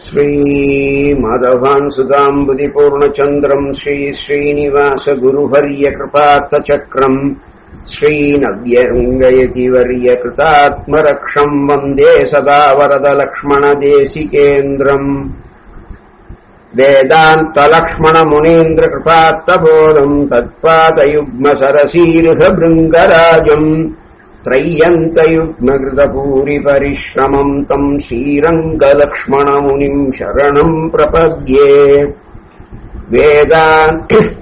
श्रीमाधवान् सुधाम्बुदिपूर्णचन्द्रम् श्रीश्रीनिवासगुरुवर्यकृपात्तचक्रम् श्रीनव्यङ्गयतिवर्यकृतात्मरक्षम् वन्दे सदा वरदलक्ष्मणदेशिकेन्द्रम् वेदान्तलक्ष्मणमुनीन्द्रकृपात्तबोधम् तत्पादयुग्मसरसीर्हभृङ्गराजम् त्रय्यन्तयुग्मकृतभूरिपरिश्रमम् तम् श्रीरङ्गलक्ष्मणमुनिम् शरणम् प्रपद्ये वेदान्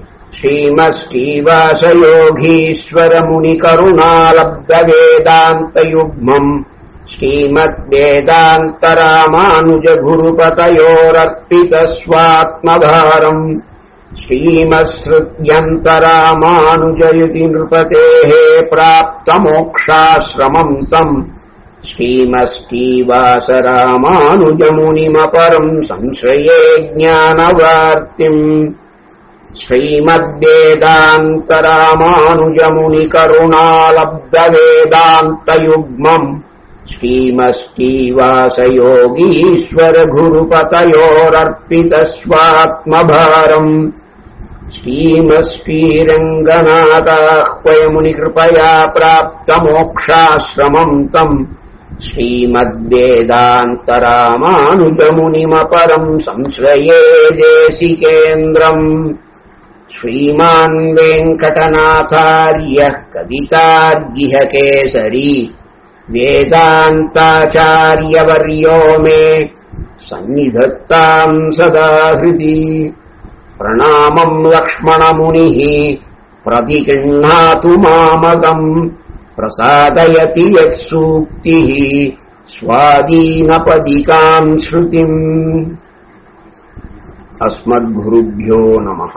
श्रीमश्रीवासयोगीश्वरमुनिकरुणालब्धवेदान्तयुग्मम् श्रीमद्वेदान्तरामानुजगुरुपतयोरर्पितस्वात्मभारम् श्रीमत्सृत्यन्तरामानुजयुति नृपतेः प्राप्तमोक्षाश्रमम् तम् श्रीमस्तीवासरामानुजमुनिमपरम् संश्रये ज्ञानवार्तिम् श्रीमद्वेदान्तरामानुजमुनिकरुणालब्धवेदान्तयुग्मम् श्रीमस्तीवासयोगीश्वरगुरुपतयोरर्पितस्वात्मभारम् श्रीमस्फीरङ्गनाथाह्वयमुनिकृपया प्राप्तमोक्षाश्रमम् तम् श्रीमद्वेदान्तरामानुजमुनिमपरम् संश्रये देशिकेन्द्रम् श्रीमान् वेङ्कटनाथार्यः कवितार्गिह केसरी वेदान्ताचार्यवर्यो मे सन्निधत्ताम् सदा हृदि प्रणामम् लक्ष्मणमुनिः प्रतिगृह्णातु मामगम् प्रसादयति यत्सूक्तिः स्वादीनपदिकाम् श्रुतिम् अस्मद्गुरुभ्यो नमः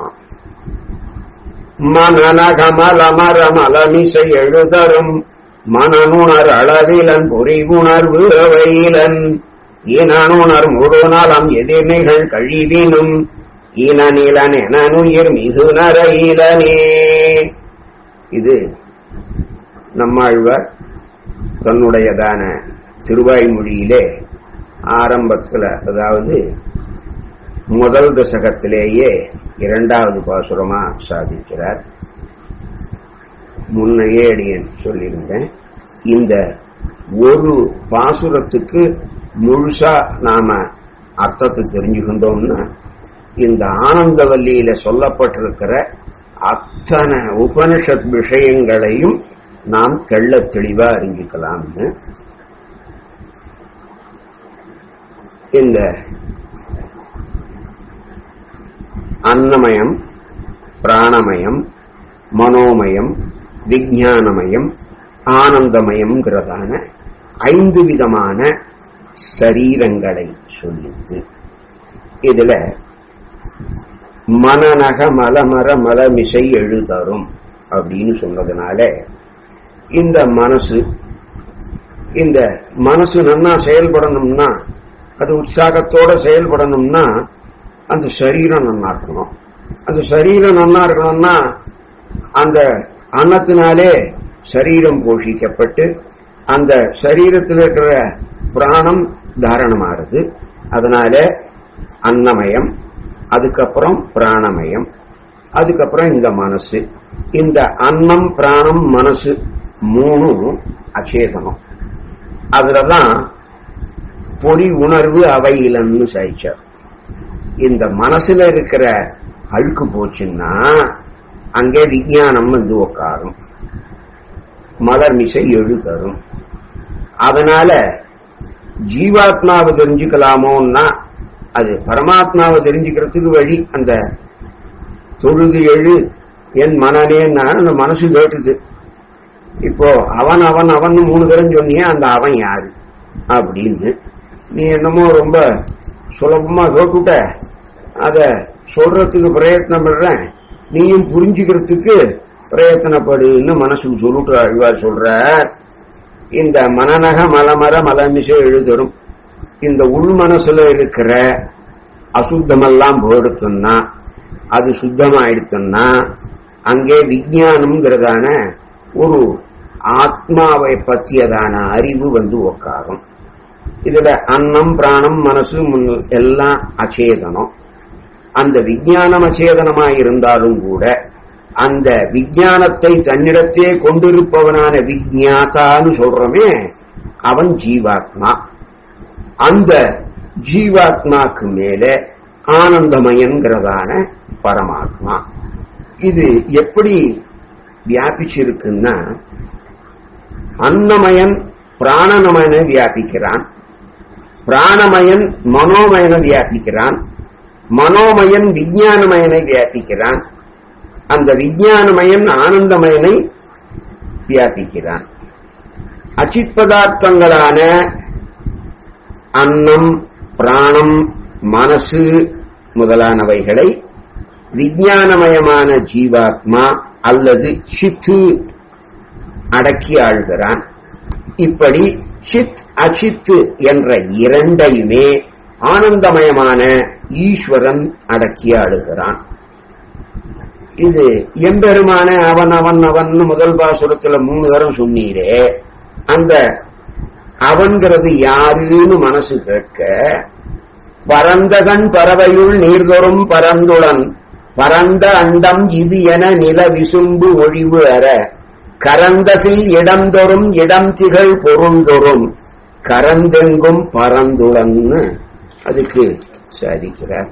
மனநகமலமரமலமிசை எழுதரும் மனனுணர் அளவிலன் பொறிவுணர்வு அவையிலன் இனனுணர் முழுநலம் எதிர்நிகள் கழிவினும் இளநிலன் எனனுயிர் மிகு நரையிலனே இது நம்மாழ்வார் தன்னுடையதான திருவாய்மொழியிலே ஆரம்பத்தில் அதாவது முதல் தசகத்திலேயே இரண்டாவது பாசுரமா சாதிக்கிறார் முன்னையே அடியன் சொல்லியிருந்தேன் இந்த ஒரு பாசுரத்துக்கு முழுசா நாம அர்த்தத்தை தெரிஞ்சுக்கிட்டோம்னா இந்த ஆனந்தவல்லியில சொல்லப்பட்டிருக்கிற அத்தனை உபனிஷத் விஷயங்களையும் நாம் தெள்ள தெளிவா அறிஞ்சுக்கலாம்னு இந்த அன்னமயம் பிராணமயம் மனோமயம் விஜயானமயம் ஆனந்தமயம்ங்கிறதான ஐந்து விதமான சரீரங்களை சொல்லித்து இதுல மனநக மலமர மலமிசை எழுதரும் அப்படின்னு சொன்னதுனால இந்த மனசு இந்த மனசு நன்னா செயல்படணும்னா அது உற்சாகத்தோட செயல்படணும்னா அந்த சரீரம் நன்னா இருக்கணும் அந்த சரீரம் நன்னா இருக்கணும்னா அந்த அன்னத்தினாலே சரீரம் போஷிக்கப்பட்டு அந்த சரீரத்தில் இருக்கிற பிராணம் தாரணமாறுது அதனால அன்னமயம் அதுக்கப்புறம் பிராணமயம் அதுக்கப்புறம் இந்த மனசு இந்த அன்னம் பிராணம் மனசு மூணும் அச்சேதனம் அதுலதான் பொறி உணர்வு அவையிலன்னு சாய்ச்சார் இந்த மனசுல இருக்கிற அழுக்கு போச்சுன்னா அங்கே விஜயானம் வந்து உட்காரும் மலர் மிசை எழுதரும் அதனால ஜீவாத்மாவை தெரிஞ்சுக்கலாமோன்னா அது பரமாத்மாவை தெரிஞ்சுக்கிறதுக்கு வழி அந்த தொழுது எழு என் மனநேன்னா அந்த மனசு கேட்டுது இப்போ அவன் அவன் அவன் மூணு தரம் சொன்னியே அந்த அவன் யாரு அப்படின்னு நீ என்னமோ ரொம்ப சுலபமா கேட்டுட்ட அத சொல்றதுக்கு பிரயத்னம் பண்றேன் நீயும் புரிஞ்சுக்கிறதுக்கு பிரயத்தனப்படுன்னு மனசுக்கு சொல்லிட்டு அழ்வார் சொல்ற இந்த மனநக மலமர மலமிசை எழுதரும் இந்த உள் மனசுல இருக்கிற அசுத்தமெல்லாம் போயிடுத்துன்னா அது சுத்தமாயிடுத்துன்னா அங்கே விஜயானம்ங்கிறதான ஒரு ஆத்மாவை பற்றியதான அறிவு வந்து உக்காரும் இதுல அன்னம் பிராணம் மனசு முன்னு எல்லாம் அச்சேதனம் அந்த விஞ்ஞானம் அச்சேதனமாய் இருந்தாலும் கூட அந்த விஞ்ஞானத்தை தன்னிடத்தே கொண்டிருப்பவனான விஜாத்தான்னு சொல்றோமே அவன் ஜீவாத்மா அந்த ஜீவாத்மாக்கு மேல ஆனந்தமயங்கிறதான பரமாத்மா இது எப்படி வியாபிச்சிருக்குன்னா அன்னமயன் பிராணனமயனை வியாபிக்கிறான் பிராணமயன் மனோமயனை வியாபிக்கிறான் மனோமயன் விஞ்ஞானமயனை வியாபிக்கிறான் அந்த விஞ்ஞானமயன் ஆனந்தமயனை வியாபிக்கிறான் அச்சித் பதார்த்தங்களான அன்னம் பிராணம் மனசு முதலானவைகளை விஞ்ஞானமயமான ஜீவாத்மா அல்லது சித்து அடக்கி ஆள்கிறான் இப்படி சித் அச்சித்து என்ற இரண்டையுமே ஆனந்தமயமான ஈஸ்வரன் அடக்கி ஆளுகிறான் இது எம்பெருமான அவன் அவன் அவன் முதல் பாசுரத்துல மூணு தரம் சொன்னீரே அந்த அவன்கிறது யாருன்னு மனசு கேட்க பரந்தகன் பறவையுள் நீர்தொறும் பரந்துடன் பரந்த அண்டம் இது என நில விசும்பு ஒழிவு அற கரந்தசில் இடந்தொறும் இடம் திகழ் பொருந்தொறும் கரந்தெங்கும் பரந்துளன்னு அதுக்கு சாதிக்கிறார்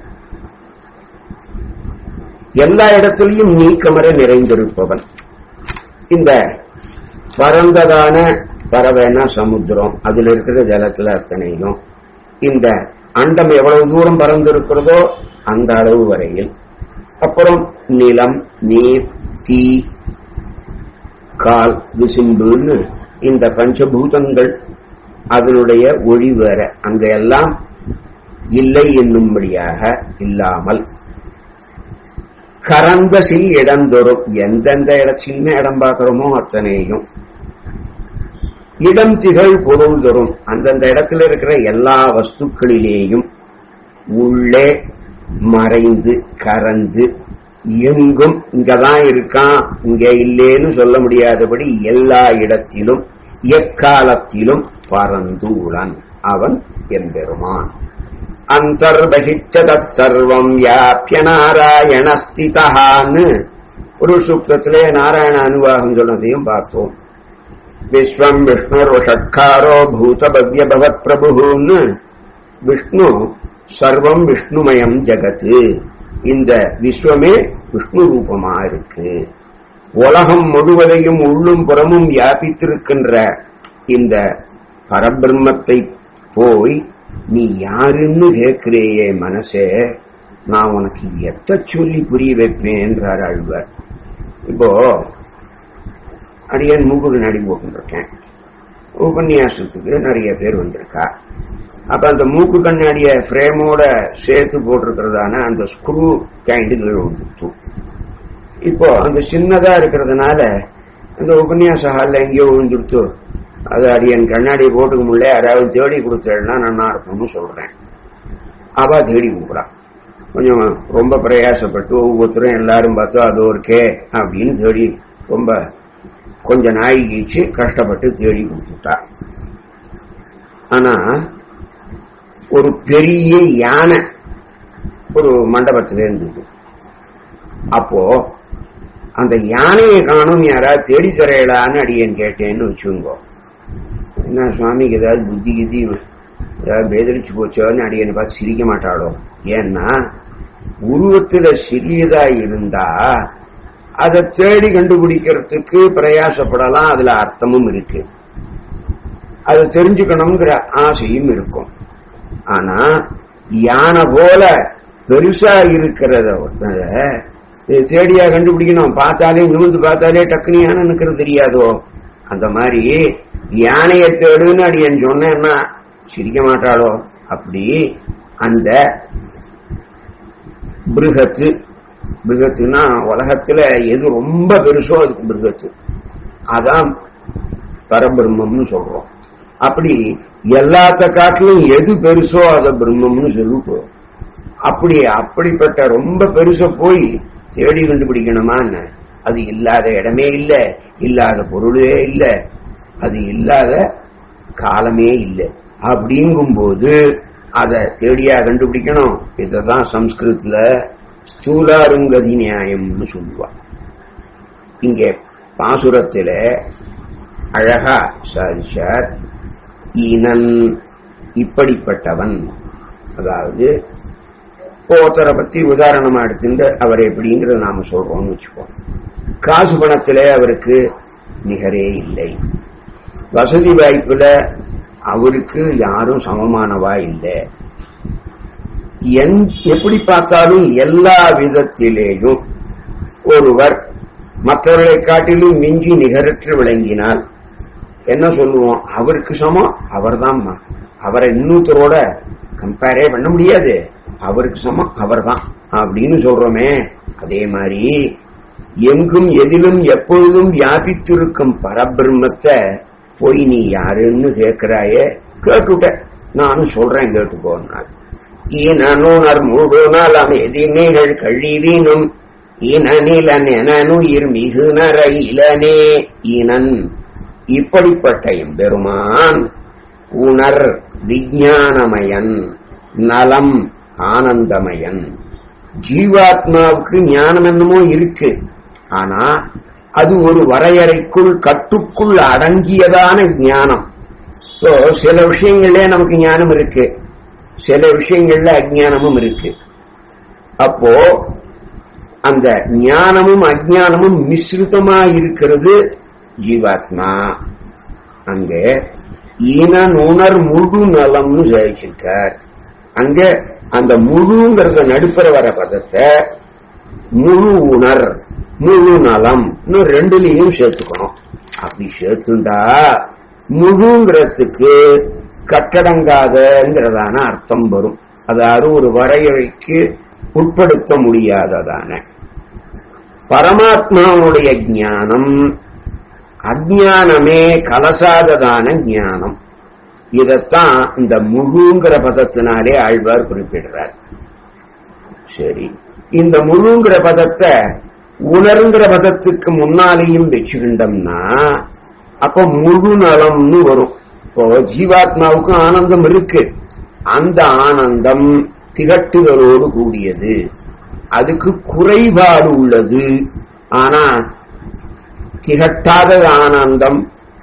எல்லா இடத்திலையும் நீக்கமர நிறைந்திருப்பவன் இந்த பரந்ததான பறவைனா சமுத்திரம் அதுல இருக்கிற ஜலத்துல அத்தனையும் இந்த அண்டம் எவ்வளவு தூரம் பறந்திருக்கிறதோ அந்த அளவு வரையில் அப்புறம் நிலம் நீர் தீ கால் விசும்புன்னு இந்த பஞ்சபூதங்கள் அதனுடைய ஒளி வேற அங்க எல்லாம் இல்லை என்னும்படியாக இல்லாமல் கரந்த சில் இடந்தொரும் எந்தெந்த இட சின்ன இடம் பார்க்கிறோமோ அத்தனையும் இடம் திகழ் பொருள் தரும் அந்தந்த இடத்துல இருக்கிற எல்லா வஸ்துக்களிலேயும் உள்ளே மறைந்து கறந்து எங்கும் இங்கதான் இருக்கான் இங்க இல்லேன்னு சொல்ல முடியாதபடி எல்லா இடத்திலும் எக்காலத்திலும் பறந்து உளன் அவன் எம்பெருமான் அந்தர்பகிச்சதத் சர்வம் வியாபிய நாராயணஸ்திதான்னு ஒரு சூக்தத்திலே நாராயண அனுவாகம் சொன்னதையும் பார்த்தோம் விஸ்வம் விஷ்ணுர் ஷட்காரோ பூதபவ்ய பவத் பிரபுன்னு விஷ்ணு சர்வம் விஷ்ணுமயம் ஜகத்து இந்த விஸ்வமே விஷ்ணு ரூபமா இருக்கு உலகம் முழுவதையும் உள்ளும் புறமும் வியாபித்திருக்கின்ற இந்த பரபிரம்மத்தை போய் நீ யாருன்னு கேட்கிறேயே மனசே நான் உனக்கு எத்த சொல்லி புரிய வைப்பேன் என்றார் ஆழ்வார் இப்போ அடியன் மூக்கு நடி போட்டுருக்கேன் உபன்யாசத்துக்கு நிறைய பேர் வந்திருக்கா அப்ப அந்த மூக்கு கண்ணாடிய ஃப்ரேமோட சேர்த்து போட்டிருக்கிறதான அந்த ஸ்க்ரூ கைண்டு கீழே வந்துட்டு இப்போ அந்த சின்னதா இருக்கிறதுனால அந்த உபன்யாச ஹால்ல எங்கேயோ விழுந்துடுத்து அது அடியன் கண்ணாடியை போட்டுக்க முடியல யாராவது தேடி கொடுத்தேன்னா நல்லா இருக்கும்னு சொல்றேன் அவ தேடி கொடுக்குறா கொஞ்சம் ரொம்ப பிரயாசப்பட்டு ஒவ்வொருத்தரும் எல்லாரும் பார்த்தோம் அது இருக்கே அப்படின்னு தேடி ரொம்ப கொஞ்ச நாய் கீச்சு கஷ்டப்பட்டு தேடி கொடுத்துட்டா ஆனா ஒரு பெரிய யானை ஒரு மண்டபத்தில இருந்தது அப்போ அந்த யானையை காணும் யாராவது தேடி தரையலான்னு அடியேன் கேட்டேன்னு வச்சுங்கோ என்ன சுவாமிக்கு ஏதாவது புத்தி கித்தி ஏதாவது பேதரிச்சு போச்சோன்னு அடியனை பார்த்து சிரிக்க மாட்டாளோ ஏன்னா உருவத்துல சிறியதா இருந்தா அதை தேடி கண்டுபிடிக்கிறதுக்கு பிரயாசப்படலாம் அதுல அர்த்தமும் இருக்கு அதை தெரிஞ்சுக்கணுங்கிற ஆசையும் இருக்கும் ஆனா யானை போல பெருசா இருக்கிறத இது தேடியா கண்டுபிடிக்கணும் பார்த்தாலே நிமிந்து பார்த்தாலே டக்குனு யானை நிக்கிறது தெரியாதோ அந்த மாதிரி யானையை தேடுன்னு அடியன் சொன்னேன்னா சிரிக்க மாட்டாளோ அப்படி அந்த பிருகத்து பிருகத்துனா உலகத்துல எது ரொம்ப பெருசோ அதுக்கு பிருகத்து அதான் பரபிரம்மம்னு சொல்றோம் அப்படி எல்லாத்த காட்டிலும் எது பெருசோ அத பிரம்மம்னு சொல்லிப்போ அப்படி அப்படிப்பட்ட ரொம்ப பெருச போய் தேடி கண்டுபிடிக்கணுமா என்ன அது இல்லாத இடமே இல்ல இல்லாத பொருளே இல்ல அது இல்லாத காலமே இல்லை அப்படிங்கும்போது அதை தேடியா கண்டுபிடிக்கணும் இததான் சம்ஸ்கிருதத்துல ஸ்தூலாருங்கதி நியாயம்னு சொல்லுவா இங்க பாசுரத்தில அழகா சாதிச்சார் ஈனன் இப்படிப்பட்டவன் அதாவது ஒருத்தரை பத்தி உதாரணமா எடுத்துட்டு அவர் எப்படிங்கிறத நாம சொல்றோம்னு வச்சுப்போம் காசு பணத்துல அவருக்கு நிகரே இல்லை வசதி வாய்ப்புல அவருக்கு யாரும் சமமானவா இல்லை எப்படி பார்த்தாலும் எல்லா விதத்திலேயும் ஒருவர் மற்றவர்களை காட்டிலும் மிஞ்சி நிகரற்று விளங்கினால் என்ன சொல்லுவோம் அவருக்கு சமம் அவர்தான் அவரை இன்னொருத்தரோட கம்பேரே பண்ண முடியாது அவருக்கு சமம் அவர்தான் அப்படின்னு சொல்றோமே அதே மாதிரி எங்கும் எதிலும் எப்பொழுதும் வியாபித்திருக்கும் பரபிரம்மத்தை போய் நீ யாருன்னு கேட்கிறாய கேட்டுட்ட நானும் சொல்றேன் கேட்டுக்கோனால் ஈனனுணர் முழு நலம் எதினேகள் கழிவீனும் ஈனனிலன் எனனுயிர் மிகு நர இளனே ஈனன் இப்படிப்பட்ட எம்பெருமான் உணர் விஜயானமயன் நலம் ஆனந்தமயன் ஜீவாத்மாவுக்கு ஞானம் என்னமோ இருக்கு ஆனா அது ஒரு வரையறைக்குள் கட்டுக்குள் அடங்கியதான ஞானம் சோ சில விஷயங்கள்ல நமக்கு ஞானம் இருக்கு சில விஷயங்கள்ல அஜானமும் இருக்கு அப்போ அந்த ஞானமும் அஜானமும் மிஸ்ரிதமா இருக்கிறது ஜீவாத்மா அங்க ஈனன் உணர் முழு நலம்னு ஜெயிச்சிருக்கார் அங்க அந்த முழுங்கிறத நடுப்புற வர பதத்தை முழு உணர் முழு நலம் இன்னும் ரெண்டுலயும் சேர்த்துக்கணும் அப்படி சேர்த்துண்டா முழுங்கிறதுக்கு கட்டடங்காதங்கிறதான அர்த்தம் வரும் அதாவது ஒரு வரையறைக்கு உட்படுத்த முடியாததான பரமாத்மாவுடைய ஞானம் அஜானமே கலசாததான ஞானம் இதத்தான் இந்த முழுங்கிற பதத்தினாலே ஆழ்வார் குறிப்பிடுறார் சரி இந்த முழுங்கிற பதத்தை உணர்ங்கிற பதத்துக்கு முன்னாலேயும் வச்சுக்கிட்டோம்னா அப்ப முழு நலம்னு வரும் இப்போ ஜீவாத்மாவுக்கும் ஆனந்தம் இருக்கு அந்த ஆனந்தம் திகட்டுதலோடு கூடியது அதுக்கு குறைபாடு உள்ளது ஆனா திகட்டாத ஆனந்தம்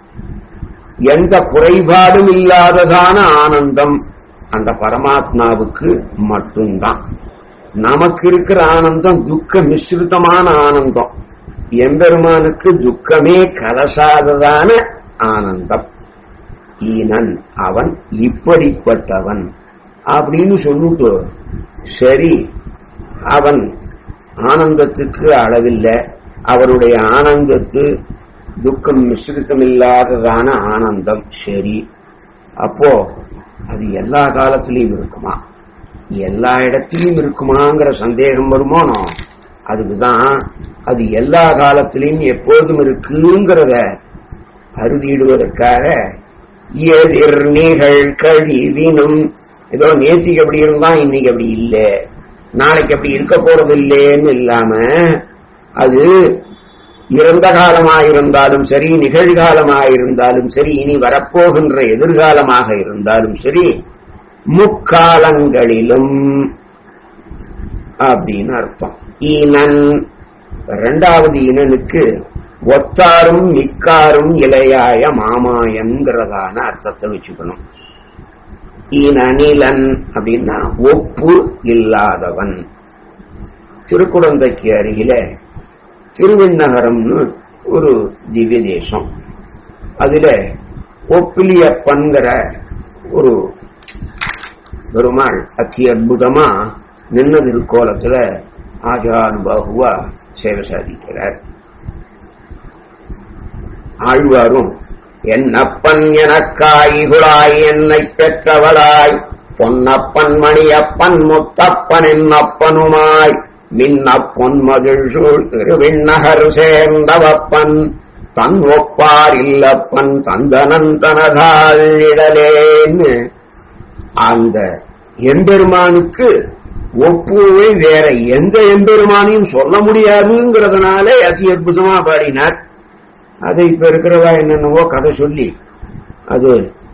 எந்த குறைபாடும் இல்லாததான ஆனந்தம் அந்த பரமாத்மாவுக்கு மட்டும்தான் நமக்கு இருக்கிற ஆனந்தம் துக்க மிஸ்ரிதமான ஆனந்தம் எம்பெருமானுக்கு துக்கமே கலசாததான ஆனந்தம் ஈனன் அவன் இப்படிப்பட்டவன் அப்படின்னு சொல்லிட்டு சரி அவன் ஆனந்தத்துக்கு அளவில்லை அவருடைய ஆனந்தத்து துக்கம் மிஸ்ரிதமில்லாததான ஆனந்தம் சரி அப்போ அது எல்லா காலத்திலையும் இருக்குமா எல்லா இடத்திலையும் இருக்குமாங்கிற சந்தேகம் வருமோனோ அதுக்குதான் அது எல்லா காலத்திலையும் எப்போதும் இருக்குங்கிறத அறுதியிடுவதற்காக எதிர் நிகழ் கழிவினும் ஏதோ நேத்திக்கு அப்படி இருந்தா இன்னைக்கு அப்படி இல்லை நாளைக்கு அப்படி இருக்க போறது இல்லைன்னு இல்லாம அது இறந்த காலமாயிருந்தாலும் சரி நிகழ்காலமாயிருந்தாலும் சரி இனி வரப்போகின்ற எதிர்காலமாக இருந்தாலும் சரி முக்காலங்களிலும் அப்படின்னு அர்த்தம் ஈனன் இரண்டாவது இனனுக்கு ஒத்தாரும் மிக்காரும் இலையாய மாமாயங்கிறதான அர்த்தத்தை வச்சுக்கணும் ஈனனிலன் அப்படின்னா ஒப்பு இல்லாதவன் திருக்குடந்தைக்கு அருகில திருவெண்ணகரம்னு ஒரு திவ்ய தேசம் அதுல ஒப்பிலியப்பன்கிற ஒரு பெருமாள் அத்தி அற்புதமா நின்ன திருக்கோலத்துல ஆஜானுபாகுவா சேவை சாதிக்கிறார் ஆழ்வாரும் என்னப்பன் எனக்காய்குழாய் என்னை பெற்றவளாய் பொன்னப்பன் மணியப்பன் முத்தப்பன் என்னப்பனுமாய் மின்ன பொன்மகிழ் சூழ் திருவிண்ணகர் சேர்ந்தவப்பன் தன் ஒப்பார் இல்லப்பன் தந்தனன் தனதாள் இடலேன்னு அந்த எம்பெருமானுக்கு ஒப்புவை வேற எந்த எம்பெருமானையும் சொல்ல முடியாதுங்கிறதுனாலே அதி அற்புதமா பாடினார் அதை இப்ப இருக்கிறவா என்னென்னவோ கதை சொல்லி அது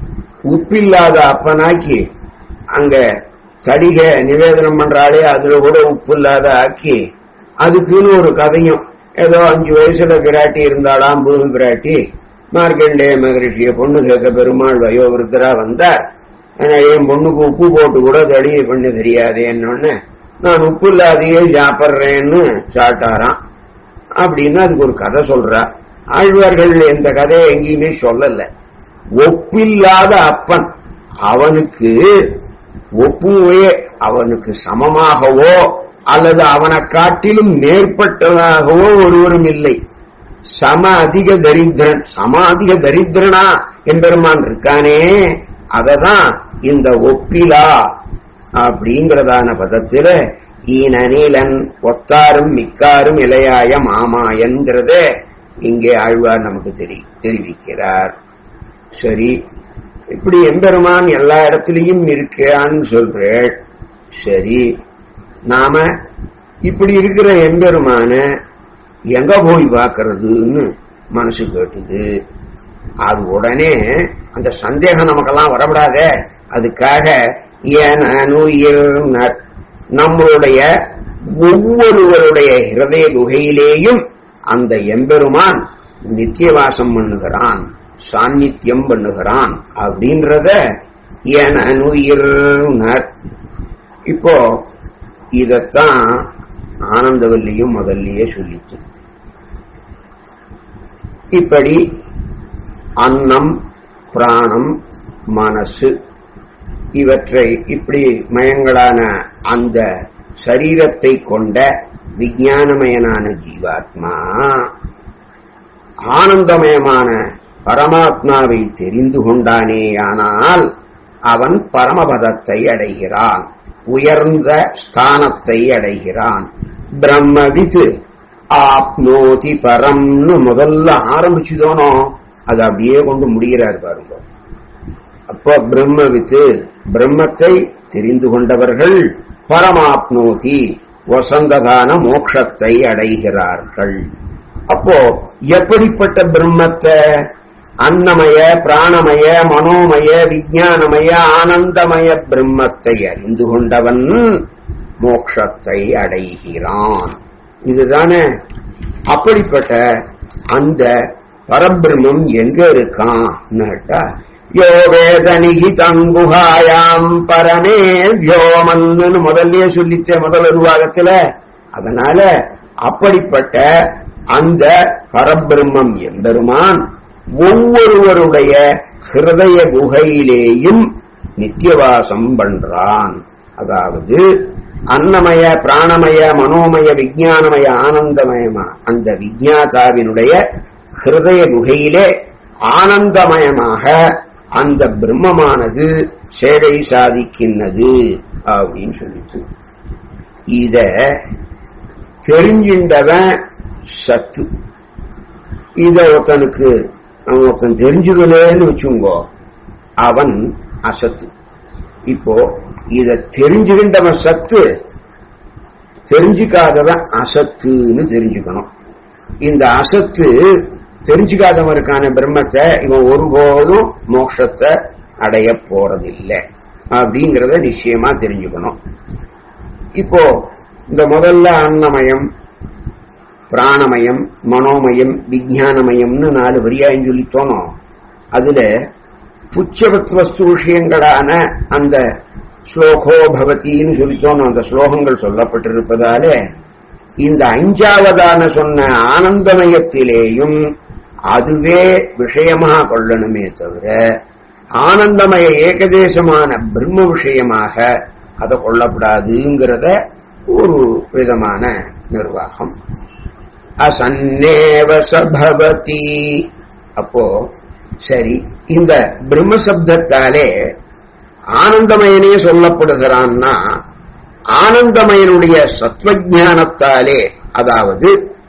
உப்பில்லாத அப்பனாக்கி அங்க தடிக நிவேதனம் பண்றாளே அதுல கூட உப்பு இல்லாத ஆக்கி அதுக்குன்னு ஒரு கதையும் ஏதோ அஞ்சு வயசுல பிராட்டி இருந்தாளாம் பூமி பிராட்டி மார்க்கண்டேய மகரிஷிய பொண்ணு கேட்க பெருமாள் வயோவிருத்தரா வந்தார் ஆனா என் பொண்ணுக்கு உப்பு போட்டு கூட தடி பண்ண தெரியாதேன்னு நான் உப்பு இல்லாதையே சாப்பிட்றேன்னு சாட்டாராம் அப்படின்னு அதுக்கு ஒரு கதை சொல்றா ஆழ்வார்கள் இந்த கதையை எங்கேயுமே சொல்லல ஒப்பில்லாத அப்பன் அவனுக்கு ஒப்புவே அவனுக்கு சமமாகவோ அல்லது அவனை காட்டிலும் மேற்பட்டதாகவோ ஒருவரும் இல்லை சம அதிக தரித்திரன் சம அதிக தரித்திரனா எம்பெருமான் இருக்கானே அததான் இந்த ஒப்பிலா அப்படிங்கிறதான பதத்துல ஈனநீலன் ஒத்தாரும் மிக்காரும் இலையாய மாமாயன்கிறத இங்கே ஆழ்வார் நமக்கு தெரி தெரிவிக்கிறார் சரி இப்படி எம்பெருமான் எல்லா இடத்துலயும் இருக்கான்னு சொல்றேன் சரி நாம இப்படி இருக்கிற எம்பெருமான எங்க போய் பார்க்கறதுன்னு மனசு கேட்டுது அது உடனே அந்த சந்தேகம் நமக்கெல்லாம் வரப்படாதே அதுக்காக ஏன் நுயிர் நம்மளுடைய ஒவ்வொருவருடைய ஹிருதய குகையிலேயும் அந்த எம்பெருமான் நித்தியவாசம் பண்ணுகிறான் சாநித்தியம் பண்ணுகிறான் அப்படின்றத என் அனுயிர்னர் இப்போ இதத்தான் ஆனந்தவல்லியும் முதல்லயே சொல்லிச்சு இப்படி அன்னம் பிராணம் மனசு இவற்றை இப்படி மயங்களான அந்த சரீரத்தை கொண்ட விஞ்ஞானமயனான ஜீவாத்மா ஆனந்தமயமான பரமாத்மாவை தெரிந்து கொண்டானேயானால் அவன் பரமபதத்தை அடைகிறான் உயர்ந்த ஸ்தானத்தை அடைகிறான் பிரம்மவித் ஆப்னோதி பரம்னு முதல்ல ஆரம்பிச்சுதோனோ அது அப்படியே கொண்டு முடிகிறார் பாருங்க அப்போ பிரம்மவித்து பிரம்மத்தை தெரிந்து கொண்டவர்கள் பரமாப்னோதி வசந்ததான மோட்சத்தை அடைகிறார்கள் அப்போ எப்படிப்பட்ட பிரம்மத்தை அன்னமய பிராணமய மனோமய விஞ்ஞானமய ஆனந்தமய பிரம்மத்தை அறிந்து கொண்டவன் மோட்சத்தை அடைகிறான் இதுதானே அப்படிப்பட்ட அந்த பரபிரம்மம் எங்க இருக்கான் கேட்டா யோ வேதனிகிதம் குஹாயாம் பரமே வியோமன்னு முதல்லயே சொல்லிச்ச முதல் உருவாகத்துல அதனால அப்படிப்பட்ட அந்த பரபிரம்மம் எம்பெருமான் ஒவ்வொருவருடைய ஹிருதய குகையிலேயும் நித்தியவாசம் பண்றான் அதாவது அன்னமய பிராணமய மனோமய விஞ்ஞானமய ஆனந்தமயமா அந்த விஜாதாவினுடைய ஹிருதய குகையிலே ஆனந்தமயமாக அந்த பிரம்மமானது சேவை சாதிக்கின்றது அப்படின்னு சொல்லிட்டு இத தெரிஞ்சின்றவன் சத்து இத ஒருத்தனுக்கு அவன் ஒருத்தன் தெரிஞ்சுக்கலன்னு வச்சுங்கோ அவன் அசத்து இப்போ இத தெரிஞ்சுகின்றவன் சத்து தெரிஞ்சுக்காதவன் அசத்துன்னு தெரிஞ்சுக்கணும் இந்த அசத்து தெரிஞ்சுக்காதவருக்கான பிரம்மத்தை இவன் ஒருபோதும் மோட்சத்தை அடைய போறதில்லை அப்படிங்கிறத நிச்சயமா தெரிஞ்சுக்கணும் இப்போ இந்த முதல்ல அன்னமயம் பிராணமயம் மனோமயம் விஜயானமயம்னு நாலு வரியாயும் சொல்லித்தோனோம் அதுல புச்சவத் வஸ்து விஷயங்களான அந்த ஸ்லோகோ பவத்தின்னு சொல்லித்தோனோம் அந்த ஸ்லோகங்கள் சொல்லப்பட்டிருப்பதால இந்த அஞ்சாவதான சொன்ன ஆனந்தமயத்திலேயும் அதுவே விஷயமாக கொள்ளணுமே தவிர ஆனந்தமய ஏகதேசமான பிரம்ம விஷயமாக அதை கொள்ளப்படாதுங்கிறத ஒரு விதமான நிர்வாகம் அசன்னேவ சபவதி அப்போ சரி இந்த பிரம்ம சப்தத்தாலே ஆனந்தமயனே சொல்லப்படுகிறான்னா ஆனந்தமயனுடைய சத்வஜானத்தாலே அதாவது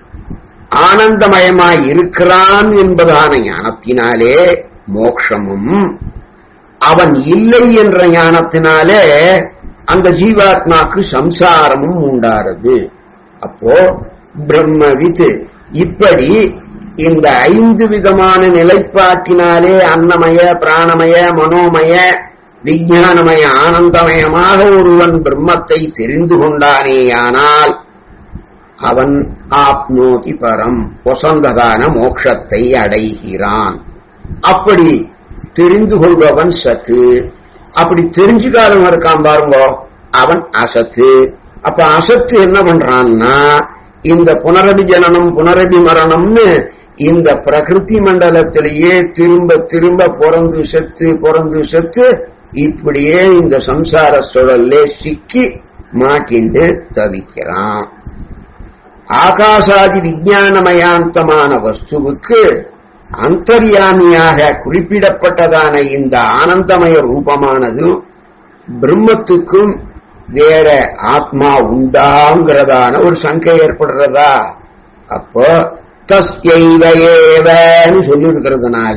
ஆனந்தமயமாய் இருக்கிறான் என்பதான ஞானத்தினாலே மோக்ஷமும் அவன் இல்லை என்ற ஞானத்தினாலே அந்த ஜீவாத்மாக்கு சம்சாரமும் உண்டாறது அப்போ பிரம்மவித் இப்படி இந்த ஐந்து விதமான நிலைப்பாட்டினாலே அன்னமய பிராணமய மனோமய விஞ்ஞானமய ஆனந்தமயமாக ஒருவன் பிரம்மத்தை தெரிந்து கொண்டானேயானால் அவன் ஆப்னோதி பரம் வசந்ததான மோட்சத்தை அடைகிறான் அப்படி தெரிந்து கொள்பவன் சத்து அப்படி தெரிஞ்சுக்காதவன் இருக்கான் பாருங்க அவன் அசத்து அப்ப அசத்து என்ன பண்றான்னா இந்த புனரபி ஜனனம் புனரபி மரணம்னு இந்த பிரகிருதி மண்டலத்திலேயே திரும்ப திரும்ப பிறந்து செத்து பிறந்து செத்து இப்படியே இந்த சம்சார சுழல்ல சிக்கி மாட்டிண்டு தவிக்கிறான் ஆகாசாதி விஞ்ஞானமயாந்தமான வஸ்துவுக்கு அந்தர்யாமியாக குறிப்பிடப்பட்டதான இந்த ஆனந்தமய ரூபமானது பிரம்மத்துக்கும் வேற ஆத்மா உண்டாங்கிறதான ஒரு சங்கை ஏற்படுறதா அப்போ தஸ்யைவ ஏவன்னு சொல்லி இருக்கிறதுனால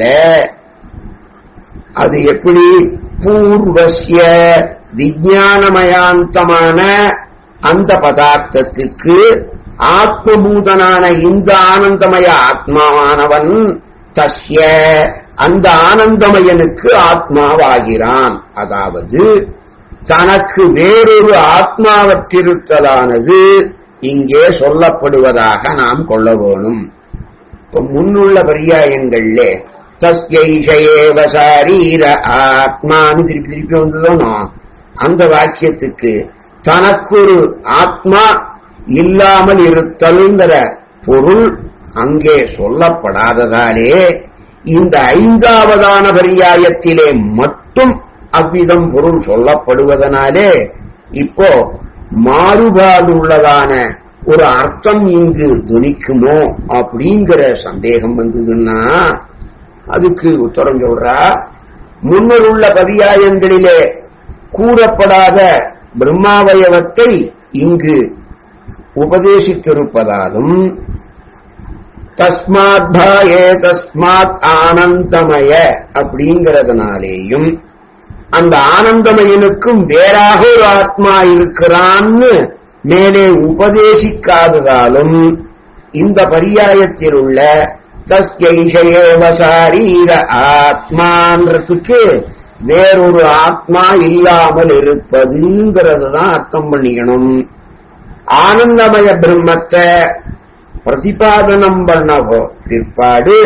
அது எப்படி பூர்வசிய விஞ்ஞானமயாந்தமான அந்த பதார்த்தத்துக்கு ஆத்மபூதனான இந்த ஆனந்தமய ஆத்மாவானவன் தஸ்ய அந்த ஆனந்தமயனுக்கு ஆத்மாவாகிறான் அதாவது தனக்கு வேறொரு ஆத்மாவற்றிருத்தலானது இங்கே சொல்லப்படுவதாக நாம் கொள்ள வேணும் இப்ப முன்னுள்ள பரியாயங்கள்ல தஸ்யைஷேவ சாரீர ஆத்மான்னு திருப்பி திருப்பி வந்ததோனோ அந்த வாக்கியத்துக்கு தனக்கொரு ஆத்மா இல்லாமல் இருத்தல்ங்கிற பொருள் அங்கே சொல்லப்படாததாலே இந்த ஐந்தாவதான பரியாயத்திலே மட்டும் அவ்விதம் பொருள் சொல்லப்படுவதனாலே இப்போ மாறுபாடு உள்ளதான ஒரு அர்த்தம் இங்கு துணிக்குமோ அப்படிங்கிற சந்தேகம் வந்ததுன்னா அதுக்கு உத்தரம் சொல்றா முன்னர் உள்ள பரியாயங்களிலே கூறப்படாத பிரம்மாவயவத்தை இங்கு உபதேசித்திருப்பதாலும் தஸ்மாத் பாயே தஸ்மாத் ஆனந்தமய அப்படிங்கிறதுனாலேயும் அந்த ஆனந்தமயனுக்கும் வேறாக ஒரு ஆத்மா இருக்கிறான்னு மேலே உபதேசிக்காததாலும் இந்த பரியாயத்தில் உள்ள தஸ்யைஷேவசாரீர ஆத்மான்றதுக்கு வேறொரு ஆத்மா இல்லாமல் இருப்பதுங்கிறது தான் அர்த்தம் பண்ணிக்கணும் ஆனந்தமய பிரம்மத்தை பிரதிபாதனம் பண்ண பிற்பாடு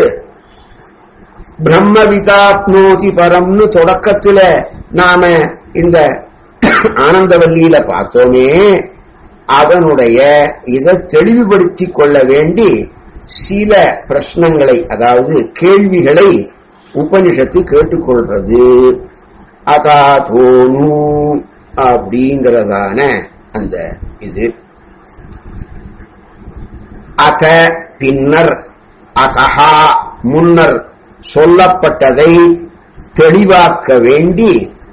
பிரம்மவிதாப்னோதி பரம்னு தொடக்கத்துல நாம இந்த ஆனந்தவல்லியில பார்த்தோமே அதனுடைய இதை தெளிவுபடுத்திக் கொள்ள வேண்டி சில பிரश्னங்களை அதாவது கேள்விகளை உபனிஷத்து கேட்டுக்கொள்றது அகாதோனு அப்படிங்கிறதான அந்த இது அக பின்னர் அகஹா முன்னர் சொல்லப்பட்டதை தெளிவாக்க வேண்டி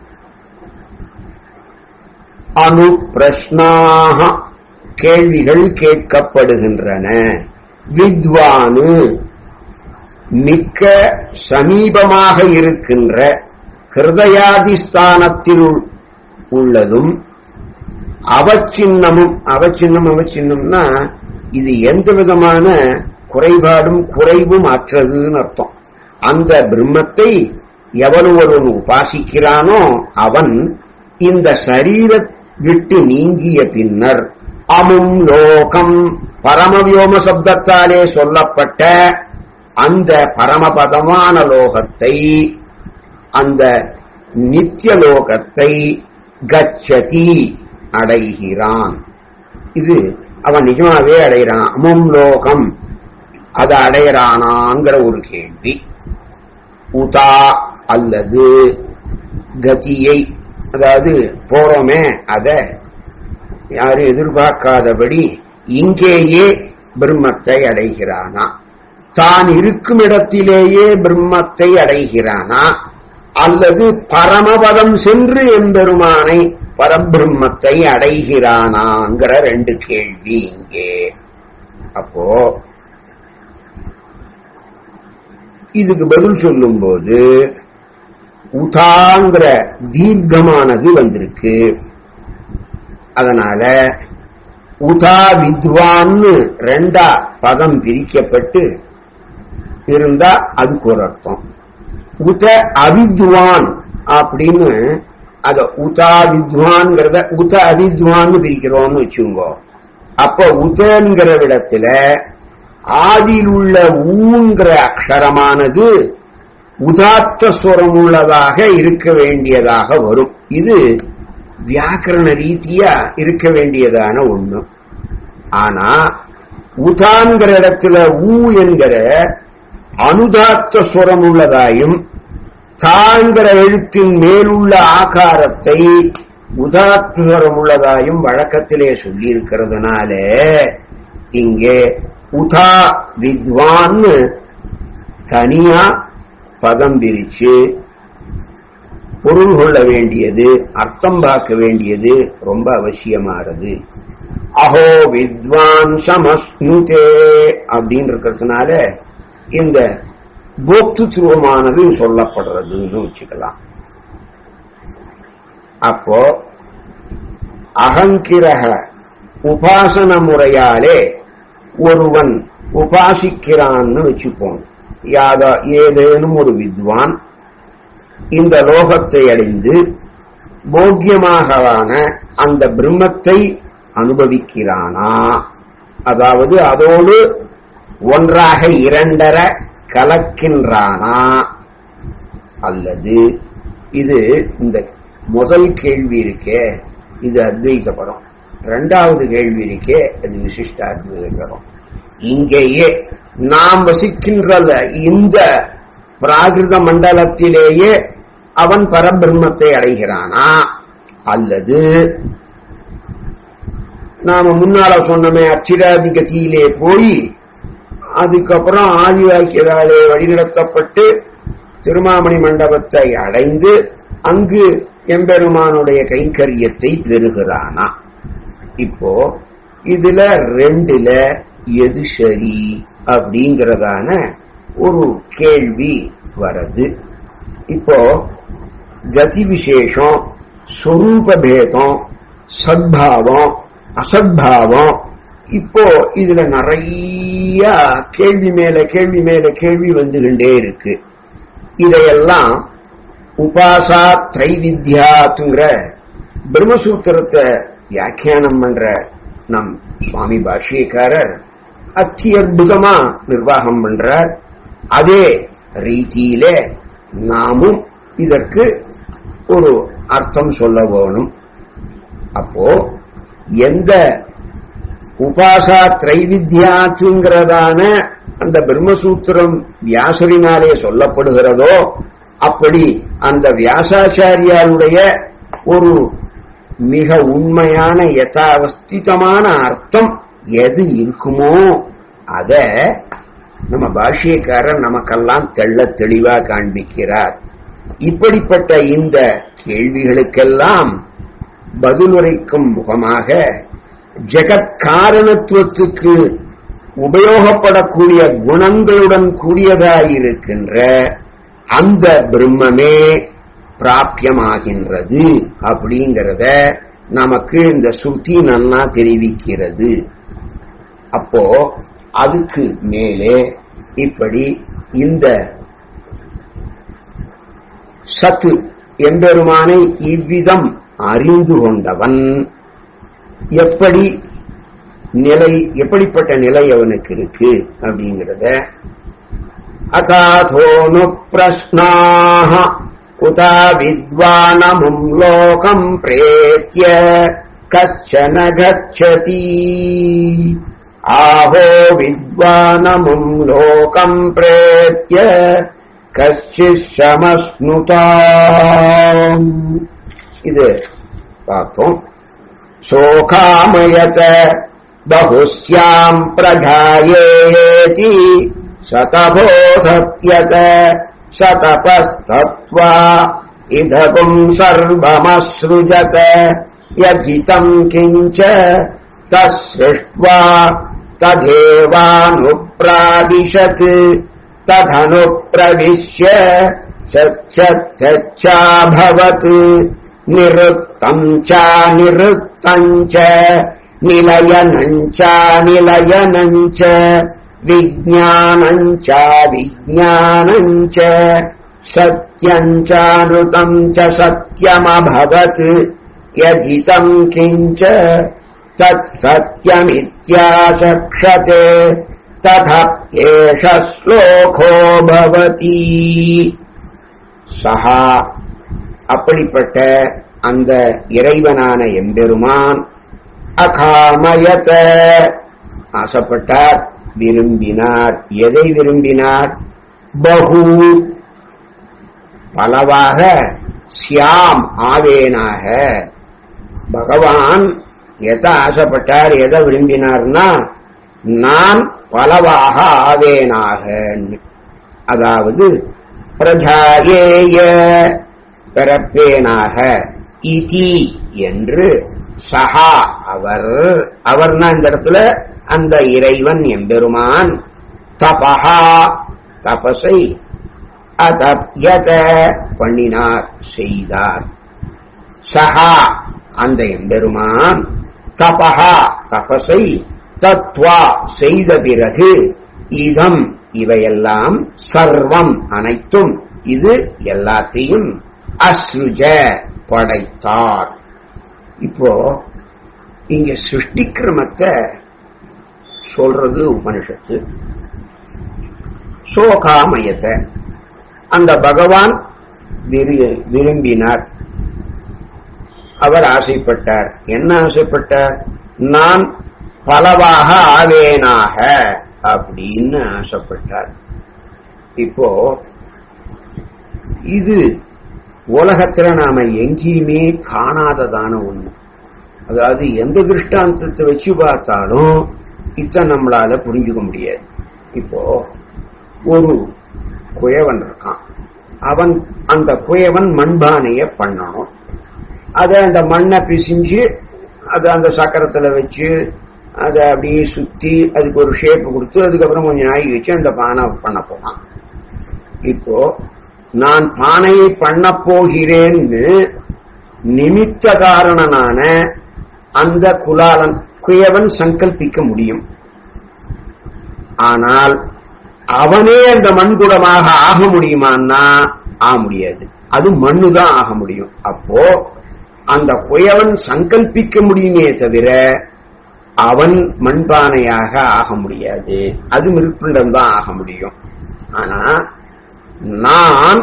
அணு பிரஷ்னாக கேள்விகள் கேட்கப்படுகின்றன வித்வானு மிக்க சமீபமாக இருக்கின்ற ஹிருதயாதிஸ்தானத்தில் உள்ளதும் அவச்சின்னமும் அவச்சின்னம் அவச்சின்னம்னா இது எந்த விதமான குறைபாடும் குறைவும் அற்றதுன்னு அர்த்தம் அந்த பிரம்மத்தை எவனொருவன் உபாசிக்கிறானோ அவன் இந்த சரீர விட்டு நீங்கிய பின்னர் அமும் லோகம் பரமவியோம சப்தத்தாலே சொல்லப்பட்ட அந்த பரமபதமான லோகத்தை அந்த நித்திய லோகத்தை கச்சதி அடைகிறான் இது அவன் நிஜமாவே அடைகிறான் அமும் லோகம் அதை அடையிறானாங்கிற ஒரு கேள்வி உதா அல்லது கதியை அதாவது போறோமே அத யாரும் எதிர்பார்க்காதபடி இங்கேயே பிரம்மத்தை அடைகிறானா தான் இருக்கும் இடத்திலேயே பிரம்மத்தை அடைகிறானா அல்லது பரமபதம் சென்று எம்பெருமானை பரபிரம்மத்தை அடைகிறானாங்கிற ரெண்டு கேள்வி இங்கே அப்போ இதுக்கு பதில் சொல்லும்போது உதாங்கிற தீர்க்கமானது வந்திருக்கு அதனால உதா வித்வான்னு ரெண்டா பதம் பிரிக்கப்பட்டு இருந்தா அதுக்கு ஒரு அர்த்தம் உத அவித்வான் அப்படின்னு அத உதா வித்வான்ங்கிறத உத அவித்வான்னு பிரிக்கிறோம்னு வச்சுங்கோ அப்ப உதங்கிற விடத்துல ஆதியில் உள்ள ஊங்கிற அக்ஷரமானது உதாத்த ஸ்வரம் உள்ளதாக இருக்க வேண்டியதாக வரும் இது வியாக்கரண ரீதியா இருக்க வேண்டியதான ஒண்ணு ஆனா உதான்கிற இடத்துல ஊ என்கிற அனுதாத்த ஸ்வரம் உள்ளதாயும் தாங்கிற எழுத்தின் மேலுள்ள ஆகாரத்தை உதாத்வரம் உள்ளதாயும் வழக்கத்திலே சொல்லி இருக்கிறதுனால இங்கே உதா வித்வான்னு தனியா பதம் பிரிச்சு பொருள் கொள்ள வேண்டியது அர்த்தம் பார்க்க வேண்டியது ரொம்ப அவசியமானது அஹோ வித்வான் சமஸ்னுதே அப்படின்னு இருக்கிறதுனால இந்த போக்துத்துவமானது சொல்லப்படுறதுன்னு வச்சுக்கலாம் அப்போ அகங்கிரக உபாசன முறையாலே ஒருவன் உபாசிக்கிறான்னு வச்சுப்போம் யாதா ஏதேனும் ஒரு வித்வான் இந்த லோகத்தை அடைந்து போக்கியமாகவான அந்த பிரம்மத்தை அனுபவிக்கிறானா அதாவது அதோடு ஒன்றாக இரண்டர கலக்கின்றானா அல்லது இது இந்த முதல் கேள்வி இருக்கே இது அத்வைத படம் இரண்டாவது கேள்வி இருக்கே அது விசிஷ்ட அத்வைத படம் இங்கேயே நாம் வசிக்கின்ற இந்த பிராகிருத மண்டலத்திலேயே அவன் பரபிரம்மத்தை அடைகிறானா அல்லது நாம முன்னால சொன்னமே அச்சிராதி கதியிலே போய் அதுக்கப்புறம் ஆதிவாக்கியராலே வழிநடத்தப்பட்டு திருமாமணி மண்டபத்தை அடைந்து அங்கு எம்பெருமானுடைய கைங்கரியத்தை பெறுகிறானா இப்போ இதுல ரெண்டுல எது சரி அப்படிங்கறதான ஒரு கேள்வி வரது இப்போ கதி விசேஷம் ஸ்வரூப பேதம் சத்பாவம் அசத்பாவம் இப்போ இதுல நிறைய கேள்வி மேல கேள்வி மேல கேள்வி வந்துகிட்டே இருக்கு இதையெல்லாம் உபாசா திரைவித்யாத்துங்கிற பிரம்மசூத்திரத்தை வியாக்கியானம் பண்ற நம் சுவாமி பாஷ்யக்காரர் அத்தி அற்புதமா நிர்வாகம் பண்றார் அதே ரீதியில நாமும் இதற்கு ஒரு அர்த்தம் சொல்ல வேணும் அப்போ எந்த உபாசா திரைவித்யாத்துங்கிறதான அந்த பிரம்மசூத்திரம் வியாசரினாலே சொல்லப்படுகிறதோ அப்படி அந்த வியாசாச்சாரியாருடைய ஒரு மிக உண்மையான யதாவஸ்திதமான அர்த்தம் எது இருக்குமோ அத நம்ம பாஷ்யக்காரர் நமக்கெல்லாம் தெள்ள தெளிவா காண்பிக்கிறார் இப்படிப்பட்ட இந்த கேள்விகளுக்கெல்லாம் பதிலுரைக்கும் முகமாக ஜெகத் காரணத்துவத்துக்கு உபயோகப்படக்கூடிய குணங்களுடன் கூடியதாயிருக்கின்ற அந்த பிரம்மமே பிராபியமாகின்றது அப்படிங்கிறத நமக்கு இந்த சுத்தி நன்னா தெரிவிக்கிறது அப்போ அதுக்கு மேலே இப்படி இந்த சத்து எம்பெருமானை இவ்விதம் அறிந்து கொண்டவன் எப்படி நிலை எப்படிப்பட்ட நிலை அவனுக்கு இருக்கு அப்படிங்கிறத அசாதோனு பிரஸ்னாக உதா வித்வானமும் லோகம் பிரேத்திய கச்சன கச்சதி ஆஹோ வித்வானமும் லோகம் பிரேத்திய கச்சிஷமஸ்னுதாம் இது பார்த்தோம் शोकामयत बहुस्याम् प्रजायेति शतबोधत्यत शतपस्तत्त्वा इदपुम् सर्वमसृजत यजितम् किञ्च तत्सृष्ट्वा तदेवानुप्राविशत् तदनुप्रविश्य सत्यत्यच्छाभवत् निरुक्तम् च निरुक्तम् च निलयनम् च निलयनम् च विज्ञानञ्च विज्ञानञ्च सत्यञ्चानृतम् च सत्यमभवत् यदिदम् किञ्च तत्सत्यमित्याचक्षते तथप्येष श्लोको भवति சஹா அப்படிப்பட்ட அந்த இறைவனான எம்பெருமான் அகாமயத ஆசைப்பட்டார் விரும்பினார் எதை விரும்பினார் பகு பலவாக சியாம் ஆவேனாக பகவான் எதை ஆசைப்பட்டார் எதை விரும்பினார்னா நான் பலவாக ஆவேனாக அதாவது பிரஜாயேய பிறப்பேனாக இதி என்று சஹா அவர் அவர்னா இந்த இடத்துல அந்த இறைவன் எம்பெருமான் தபஹா தபசை அதப்யத பண்ணினார் செய்தார் சஹா அந்த எம்பெருமான் தபஹா தபசை தத்வா செய்த பிறகு இதம் இவையெல்லாம் சர்வம் அனைத்தும் இது எல்லாத்தையும் அஸ்ருஜ படைத்தார் இப்போ இங்க சிருஷ்டி கிரமத்தை சொல்றது உபனிஷத்து சோகாமயத்தை அந்த பகவான் விரு- விரும்பினார் அவர் ஆசைப்பட்டார் என்ன ஆசைப்பட்டார் நான் பலவாக ஆவேனாக அப்படின்னு ஆசைப்பட்டார் இப்போ இது உலகத்துல நாம எங்கேயுமே காணாததான ஒண்ணு அதாவது எந்த திருஷ்டாந்தத்தை வச்சு பார்த்தாலும் இத நம்மளால புரிஞ்சுக்க முடியாது இப்போ ஒரு குயவன் இருக்கான் அவன் அந்த குயவன் மண்பானைய பண்ணணும் அதை அந்த மண்ணை பிசிஞ்சு அதை அந்த சக்கரத்துல வச்சு அதை அப்படியே சுத்தி அதுக்கு ஒரு ஷேப் கொடுத்து அதுக்கப்புறம் கொஞ்சம் நாய் வச்சு அந்த பானை பண்ண போனான் இப்போ நான் பானையை பண்ண போகிறேன்னு நிமித்த காரணனான அந்த குலாலன் குயவன் சங்கல்பிக்க முடியும் ஆனால் அவனே அந்த மண்குடமாக ஆக முடியுமான்னா ஆக முடியாது அது மண்ணுதான் ஆக முடியும் அப்போ அந்த குயவன் சங்கல்பிக்க முடியுமே தவிர அவன் மண்பானையாக ஆக முடியாது அது மிருப்பிண்டம் தான் ஆக முடியும் ஆனா நான்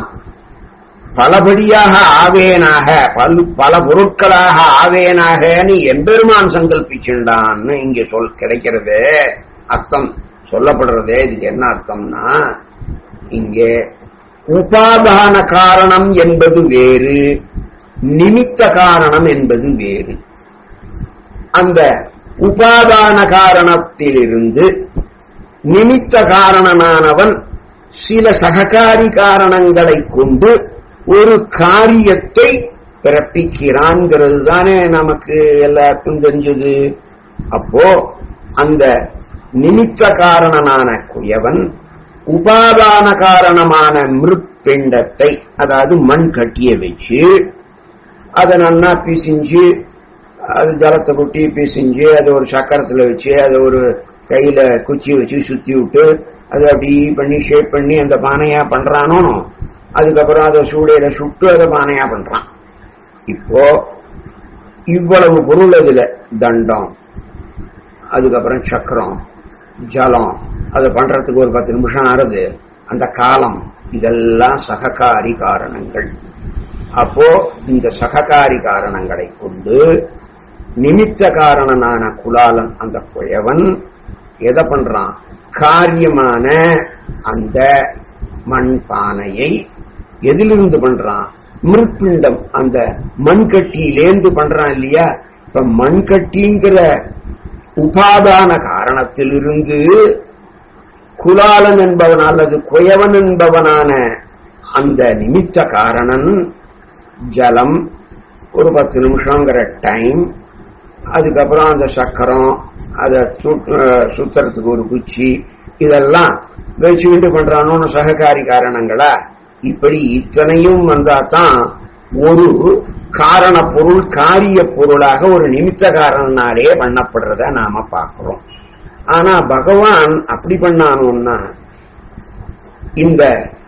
பலபடியாக ஆவேனாக பல பல பொருட்களாக ஆவேனாகன்னு எம்பெருமான் சங்கல்பிச்சுண்டான்னு இங்க சொல் கிடைக்கிறது அர்த்தம் சொல்லப்படுறது இதுக்கு என்ன அர்த்தம்னா இங்கே உபாதான காரணம் என்பது வேறு நிமித்த காரணம் என்பது வேறு அந்த உபாதான காரணத்திலிருந்து நிமித்த காரணனானவன் சில சககாரி காரணங்களை கொண்டு ஒரு காரியத்தை பிறப்பிக்கிறான்ங்கிறது தானே நமக்கு எல்லாருக்கும் தெரிஞ்சது அப்போ அந்த நிமித்த காரணனான குயவன் உபாதான காரணமான மிருப்பிண்டத்தை அதாவது மண் கட்டிய வச்சு அதை நன்னா பிசிஞ்சு அது ஜலத்தை கொட்டி பிசிஞ்சு அதை ஒரு சக்கரத்துல வச்சு அதை ஒரு கையில குச்சி வச்சு சுத்தி விட்டு அதை அப்படி பண்ணி ஷேப் பண்ணி அந்த பானையா பண்றானோ அதுக்கப்புறம் அதை சூடையில சுட்டு அதை பானையா பண்றான் இப்போ இவ்வளவு பொருள் அதுல தண்டம் அதுக்கப்புறம் சக்கரம் ஜலம் அதை பண்றதுக்கு ஒரு பத்து நிமிஷம் ஆறுது அந்த காலம் இதெல்லாம் சககாரி காரணங்கள் அப்போ இந்த சககாரி காரணங்களை கொண்டு நிமித்த காரணனான குலாலன் அந்த குயவன் எதை பண்றான் காரியமான அந்த மண் பானையை எதிலிருந்து பண்றான் மிருப்பிண்டம் அந்த மண்கட்டியிலேந்து பண்றான் இல்லையா இப்ப மண்கட்டிங்கிற உபாதான காரணத்திலிருந்து குலாலன் என்பவன் அல்லது குயவன் என்பவனான அந்த நிமித்த காரணன் ஜலம் ஒரு பத்து நிமிஷங்கிற டைம் அதுக்கப்புறம் அந்த சக்கரம் அதை சுத்துறதுக்கு ஒரு குச்சி இதெல்லாம் வச்சுக்கிட்டு பண்றானோன்னு சககாரி காரணங்களா இப்படி இத்தனையும் வந்தா தான் ஒரு காரண பொருள் காரிய பொருளாக ஒரு நிமித்த காரணனாலே பண்ணப்படுறத நாம பார்க்கிறோம் ஆனா பகவான் அப்படி பண்ணானோன்னா இந்த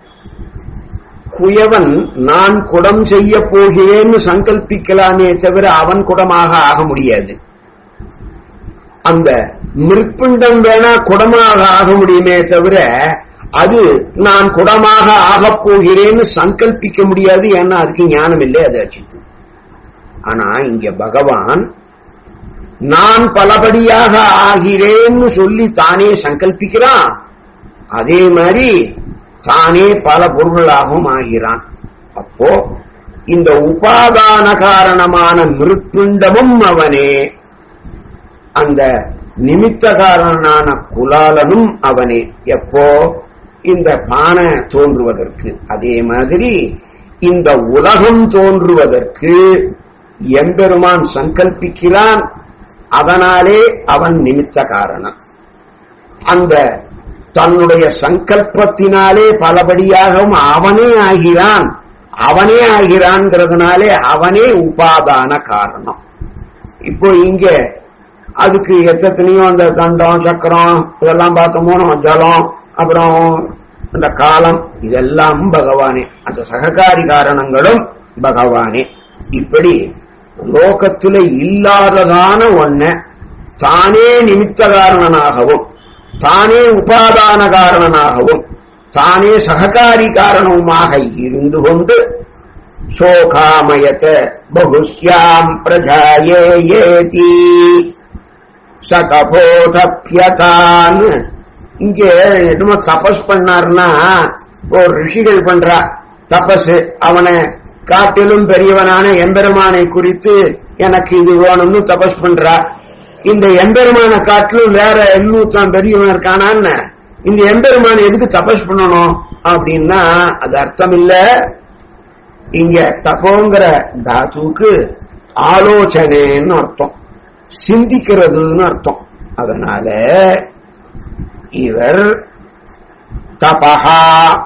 குயவன் நான் குடம் செய்ய போகிறேன்னு சங்கல்பிக்கலாமே தவிர அவன் குடமாக ஆக முடியாது அந்த மிருப்பிண்டம் வேணா குடமாக ஆக முடியுமே தவிர அது நான் குடமாக ஆகப் போகிறேன்னு சங்கல்பிக்க முடியாது ஏன்னா அதுக்கு ஞானம் இல்லை அது அச்சித்து ஆனா இங்க பகவான் நான் பலபடியாக ஆகிறேன்னு சொல்லி தானே சங்கல்பிக்கிறான் அதே மாதிரி தானே பல பொருள்களாகவும் ஆகிறான் அப்போ இந்த உபாதான காரணமான மிருத்துண்டமும் அவனே அந்த நிமித்த காரணனான குலாலனும் அவனே எப்போ இந்த பானை தோன்றுவதற்கு அதே மாதிரி இந்த உலகம் தோன்றுவதற்கு எம்பெருமான் சங்கல்பிக்கிறான் அதனாலே அவன் நிமித்த காரணம் அந்த தன்னுடைய சங்கல்பத்தினாலே பலபடியாகவும் அவனே ஆகிறான் அவனே ஆகிறான்ங்கிறதுனாலே அவனே உபாதான காரணம் இப்போ இங்க அதுக்கு எத்தனையோ அந்த தண்டம் சக்கரம் இதெல்லாம் பார்த்தோமோ நம்ம ஜலம் அப்புறம் அந்த காலம் இதெல்லாம் பகவானே அந்த சககாரி காரணங்களும் பகவானே இப்படி லோகத்துல இல்லாததான ஒன்ன தானே நிமித்த காரணனாகவும் தானே உபாதான காரணனாகவும் தானே சககாரி காரணவுமாக இருந்து கொண்டு சோகாமயத்த பகுஸ்யாம் பிரஜாயேயேதி சகபோதப்பியதான் இங்க என்னமோ தபஸ் பண்ணார்னா ஒரு ரிஷிகள் பண்றா தபஸ் அவனை காட்டிலும் பெரியவனான எம்பெருமானை குறித்து எனக்கு இது வேணும்னு தபஸ் பண்றா இந்த எம்பெருமான காட்டிலும் வேற இன்னூத்தான் பெரியவன் இருக்கானான்னு இந்த எம்பெருமான எதுக்கு தபஸ் பண்ணணும் அப்படின்னா அது அர்த்தம் இல்ல இங்க தபோங்கிற தாத்துவுக்கு ஆலோசனைன்னு அர்த்தம் சிந்திக்கிறதுன்னு அர்த்தம் அதனால இவர் தபஹா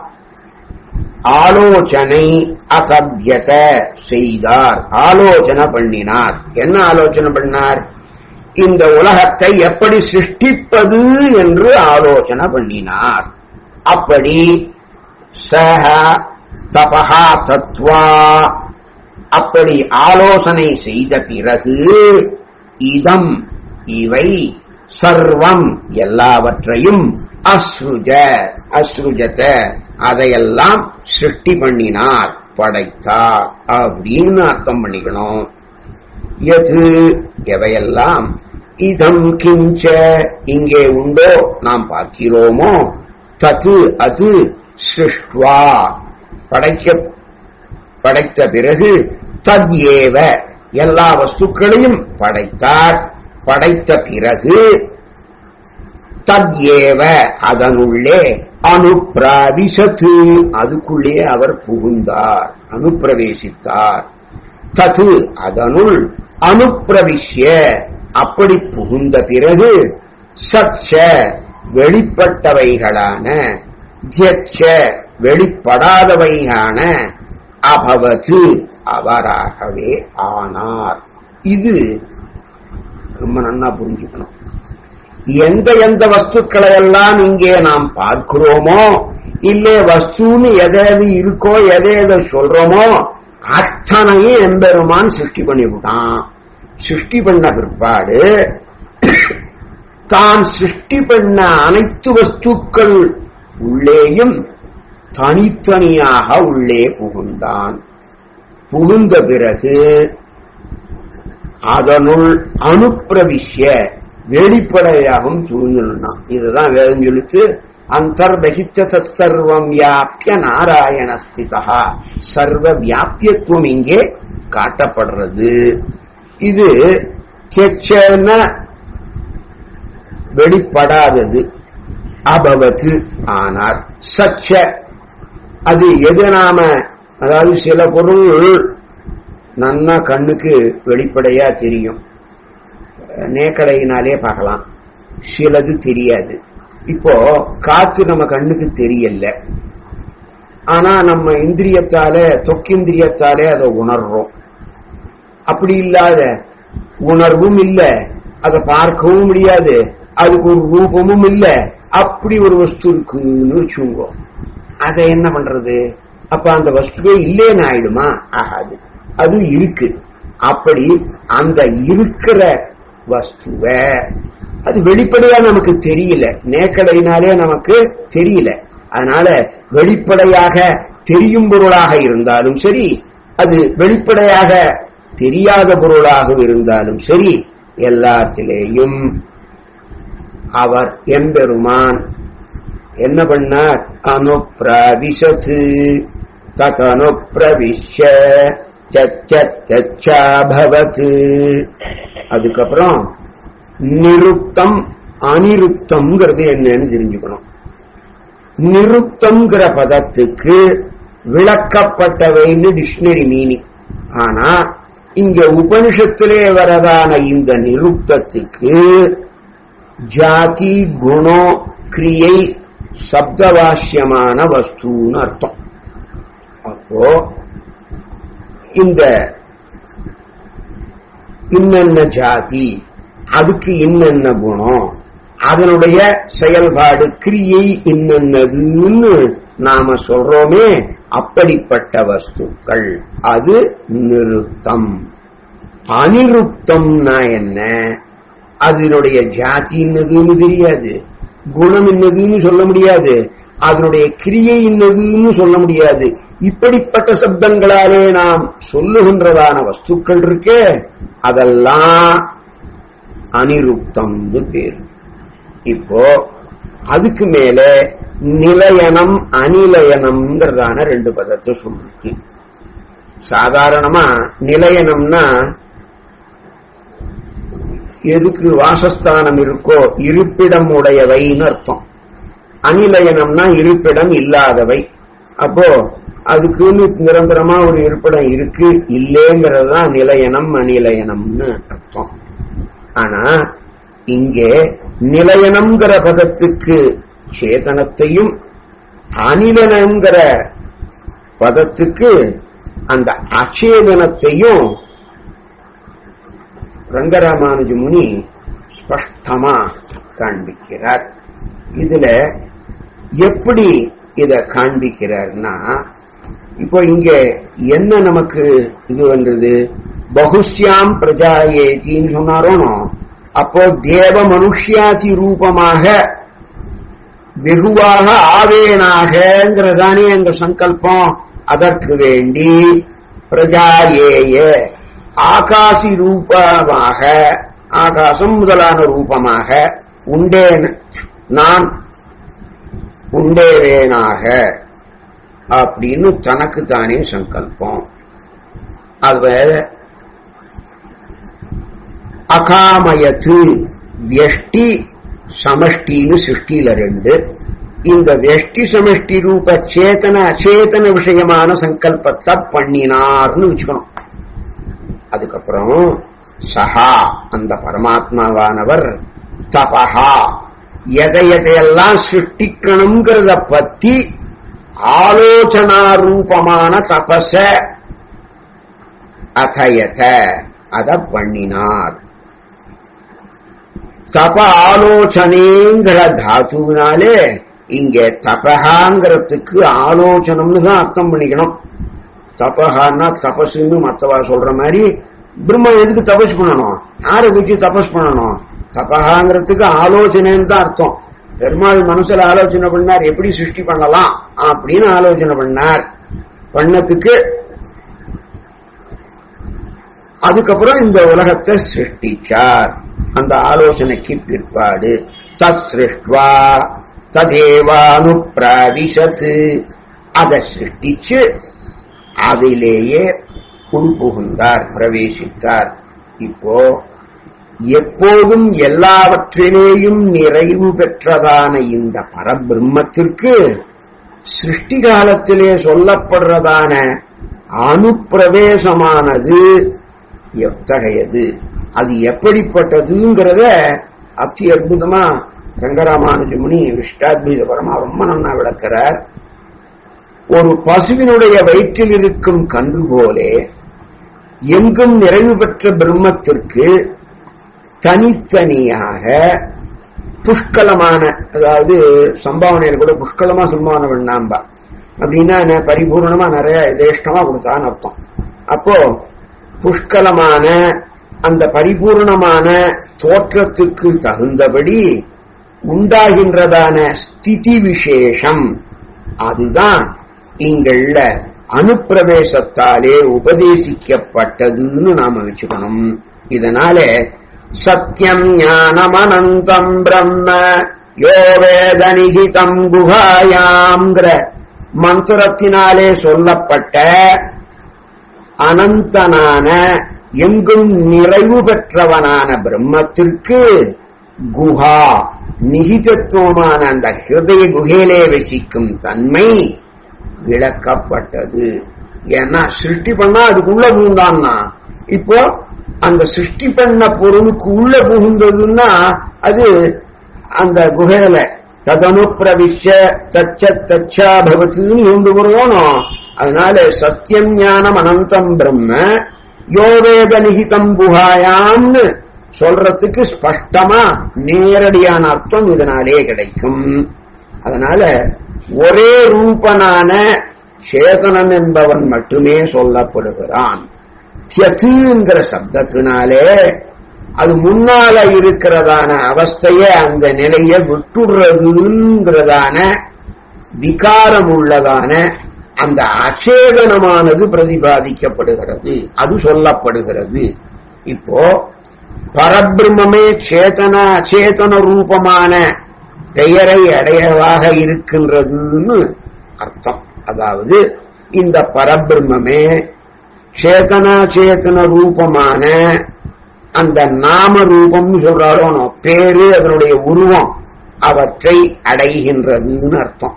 ஆலோசனை அசபியத செய்தார் ஆலோசனை பண்ணினார் என்ன ஆலோசனை பண்ணார் இந்த உலகத்தை எப்படி சிருஷ்டிப்பது என்று ஆலோசனை பண்ணினார் அப்படி சஹ தபஹா தத்வா அப்படி ஆலோசனை செய்த பிறகு இதம் இவை சர்வம் எல்லாவற்றையும் அஸ்ருஜ அஸ்ருஜத அதையெல்லாம் சிருஷ்டி பண்ணினார் படைத்தார் அப்படின்னு அர்த்தம் பண்ணிக்கணும் எது எவையெல்லாம் இதம் கிஞ்ச இங்கே உண்டோ நாம் பார்க்கிறோமோ தது அது சிருஷ்டுவா படைக்க படைத்த பிறகு தத் ஏவ எல்லா வஸ்துக்களையும் படைத்தார் படைத்த பிறகு தத் ஏவ அதனுள்ளே அனுப்பிரவிசத்து அதுக்குள்ளே அவர் புகுந்தார் அனுப்பிரவேசித்தார் தது அதனுள் அனுப்பிரவிஷ்ய அப்படி புகுந்த பிறகு சச்ச வெளிப்பட்டவைகளான தியச்ச வெளிப்படாதவையான அபவது அவராகவே ஆனார் இது ரொம்ப நன்னா புரிஞ்சுக்கணும் எந்த எந்த வஸ்துக்களை எல்லாம் இங்கே நாம் பார்க்கிறோமோ இல்லே வஸ்துன்னு எதை எது இருக்கோ எதை எதை சொல்றோமோ அத்தனையும் எம்பெருமான் சிருஷ்டி பண்ணிவிட்டான் சிருஷ்டி பண்ண பிற்பாடு தான் சிருஷ்டி பண்ண அனைத்து வஸ்துக்கள் உள்ளேயும் தனித்தனியாக உள்ளே புகுந்தான் புகுந்த பிறகு அதனுள் அனுப்பிரவிஷ்ய வெளிப்படையாகவும் சூழ்நிலாம் இதுதான் வேதம் சொல்லிச்சு அந்தர்பகித்த சர்வம் வியாபிய நாராயண ஸ்திதா சர்வ வியாபியத்துவம் இங்கே காட்டப்படுறது இது கெச்சன வெளிப்படாதது அபவத்து ஆனார் சச்ச அது எது நாம அதாவது சில பொருள் நன்னா கண்ணுக்கு வெளிப்படையா தெரியும் நேக்கடையினாலே பார்க்கலாம் சிலது தெரியாது இப்போ காத்து நம்ம கண்ணுக்கு தெரியல ஆனா நம்ம இந்திரியத்தால தொக்கிந்திரியத்தாலே அதை உணர்றோம் அப்படி இல்லாத உணர்வும் இல்ல அதை பார்க்கவும் முடியாது அதுக்கு ஒரு ரூபமும் இல்ல அப்படி ஒரு வஸ்து இருக்குன்னு வச்சுங்கோ அதை என்ன பண்றது அப்ப அந்த வஸ்துவே இல்லேன்னு ஆயிடுமா ஆகாது அது இருக்கு அப்படி அந்த இருக்கிற வஸ்துவ அது வெளிப்படையா நமக்கு தெரியல நேக்கடையினாலே நமக்கு தெரியல அதனால வெளிப்படையாக தெரியும் பொருளாக இருந்தாலும் சரி அது வெளிப்படையாக தெரியாத பொருளாக இருந்தாலும் சரி எல்லாத்திலேயும் அவர் எம்பெருமான் என்ன பண்ணார் அனுப்பிரவிசத்து ததனுப்பிரவிஷ்ய சச்சாபவத்து அதுக்கப்புறம் நிருத்தம் அனிருத்தம்ங்கிறது என்னன்னு தெரிஞ்சுக்கணும் நிருத்தம்ங்கிற பதத்துக்கு விளக்கப்பட்டவைன்னு டிக்ஷனரி மீனிங் ஆனா இங்க உபனிஷத்திலே வரதான இந்த நிருப்தத்துக்கு ஜாதி குணோ கிரியை சப்தவாசியமான வஸ்துன்னு அர்த்தம் அப்போ இந்த இன்னென்ன ஜாதி அதுக்கு இன்னென்ன குணம் அதனுடைய செயல்பாடு கிரியை இன்னென்னதுன்னு நாம சொல்றோமே அப்படிப்பட்ட வஸ்துக்கள் அது நிருத்தம் அனிருத்தம்னா என்ன அதனுடைய ஜாதி என்னதுன்னு தெரியாது குணம் என்னதுன்னு சொல்ல முடியாது அதனுடைய கிரியை என்னதுன்னு சொல்ல முடியாது இப்படிப்பட்ட சப்தங்களாலே நாம் சொல்லுகின்றதான வஸ்துக்கள் இருக்கே அதெல்லாம் அனிருப்தம்னு பேர் இப்போ அதுக்கு மேல நிலையனம் அநிலையனம்ங்கிறதான ரெண்டு பதத்தை சொல்லிருக்கு சாதாரணமா நிலையனம்னா எதுக்கு வாசஸ்தானம் இருக்கோ இருப்பிடம் உடையவைன்னு அர்த்தம் அநிலையனம்னா இருப்பிடம் இல்லாதவை அப்போ அதுக்குன்னு நிரந்தரமா ஒரு இருப்பிடம் இருக்கு இல்லேங்கிறது தான் நிலையனம் அநிலையனம்னு அர்த்தம் ஆனா இங்கே நிலையனம்ங்கிற பதத்துக்கு சேதனத்தையும் அனிலனங்கிற பதத்துக்கு அந்த அச்சேதனத்தையும் ரங்கராமானுஜ முனி ஸ்பஷ்டமா காண்பிக்கிறார் இதுல எப்படி இத காண்பிக்கிறார்னா இப்போ இங்க என்ன நமக்கு இது வந்தது பகுஷ்யாம் பிரஜாயேத்தின்னு சொன்னாரோனோ அப்போ தேவ மனுஷ்யாதி ரூபமாக வெகுவாக ஆவேனாகங்கிறதானே எங்க சங்கல்பம் அதற்கு வேண்டி பிரஜாயேய ஆகாசி ரூபமாக ஆகாசம் முதலான ரூபமாக உண்டேன் நான் உண்டேவேனாக அப்படின்னு தனக்கு தானே சங்கல்பம் அது அகாமயத்து வியஷ்டி சமஷ்டின்னு சிருஷ்டியில ரெண்டு இந்த வெஷ்டி சமஷ்டி ரூப சேத்தன அச்சேதன விஷயமான சங்கல்பத்தை பண்ணினார்னு வச்சுக்கணும் அதுக்கப்புறம் சஹா அந்த பரமாத்மாவானவர் தபஹா எதை எதையெல்லாம் சிருஷ்டிக்கணுங்கிறத பத்தி ஆலோசனா ரூபமான தபச அகயத அத பண்ணினார் தப ஆலோசனைங்கிற தாத்துவினாலே இங்க தபகாங்கிறதுக்கு ஆலோசனம்னு தான் அர்த்தம் பண்ணிக்கணும் தபகான்னா தபசுன்னு மத்தவா சொல்ற மாதிரி பிரம்ம எதுக்கு தபஸ் பண்ணணும் யாரை குறிச்சு தபஸ் பண்ணணும் தபகாங்கிறதுக்கு ஆலோசனைன்னு தான் அர்த்தம் பெருமாள் மனசுல ஆலோசனை பண்ணார் எப்படி சிருஷ்டி பண்ணலாம் அப்படின்னு ஆலோசனை பண்ணார் பண்ணத்துக்கு அதுக்கப்புறம் இந்த உலகத்தை சிருஷ்டிச்சார் அந்த ஆலோசனைக்கு பிற்பாடு தத் சிருஷ்டுவா ததேவானு பிரவிசத்து அதை சிருஷ்டிச்சு அதிலேயே உள்புகுந்தார் பிரவேசித்தார் இப்போ எப்போதும் எல்லாவற்றிலேயும் நிறைவு பெற்றதான இந்த பரபிரம்மத்திற்கு சிருஷ்டி காலத்திலே சொல்லப்படுறதான அனுப்பிரவேசமானது எத்தகையது அது எப்படிப்பட்டதுங்கிறத அத்தி அற்புதமா ரங்கராமானுஜமுனி விஷ்டாத்வீத பரமா ரொம்ப நன்னா விளக்கிறார் ஒரு பசுவினுடைய வயிற்றில் இருக்கும் கன்று போலே எங்கும் நிறைவு பெற்ற பிரம்மத்திற்கு தனித்தனியாக புஷ்கலமான அதாவது சம்பாவனையில கூட புஷ்கலமா சம்பாவனை பண்ணாம்பா அப்படின்னா என்ன பரிபூர்ணமா நிறைய இதேஷ்டமா கொடுத்தான்னு அர்த்தம் அப்போ புஷ்கலமான அந்த பரிபூர்ணமான தோற்றத்துக்கு தகுந்தபடி உண்டாகின்றதான ஸ்திதி விசேஷம் அதுதான் இங்குள்ள அனுப்பிரவேசத்தாலே உபதேசிக்கப்பட்டதுன்னு நாம வச்சுக்கணும் இதனால சத்தியம் ஞானமனந்தம் பிரம்ம யோ வேத நிகிதம் குகாயாம்ங்கிற மந்திரத்தினாலே சொல்லப்பட்ட அனந்தனான எங்கும் நிறைவு பெற்றவனான பிரம்மத்திற்கு குஹா நிகிதத்துவமான அந்த ஹிருதய குகையிலே வசிக்கும் தன்மை விளக்கப்பட்டது ஏன்னா சிருஷ்டி பண்ணா அதுக்குள்ள புகுந்தான்னா இப்போ அந்த சிருஷ்டி பண்ண பொருளுக்கு உள்ள புகுந்ததுன்னா அது அந்த குகையில ததனு பிரவிஷ தச்ச தச்சா பவத்துன்னு கொண்டு வரணும் அதனால சத்தியம் ஞானம் அனந்தம் பிரம்ம யோவேத நிகிதம் குஹாயாம்னு சொல்றதுக்கு ஸ்பஷ்டமா நேரடியான அர்த்தம் இதனாலே கிடைக்கும் அதனால ஒரே ரூபனான சேதனன் என்பவன் மட்டுமே சொல்லப்படுகிறான் தியத்துங்கிற சப்தத்தினாலே அது முன்னால இருக்கிறதான அவஸ்தைய அந்த நிலைய விட்டுடுறதுங்கிறதான விகாரம் உள்ளதான அந்த அச்சேதனமானது பிரதிபாதிக்கப்படுகிறது அது சொல்லப்படுகிறது இப்போ பரபிரம்மே சேதன அச்சேதன ரூபமான பெயரை அடையவாக இருக்கின்றதுன்னு அர்த்தம் அதாவது இந்த பரபிரம்மே சேதனா சேத்தன ரூபமான அந்த நாம ரூபம்னு சொல்றாரோ பேரு அதனுடைய உருவம் அவற்றை அடைகின்றதுன்னு அர்த்தம்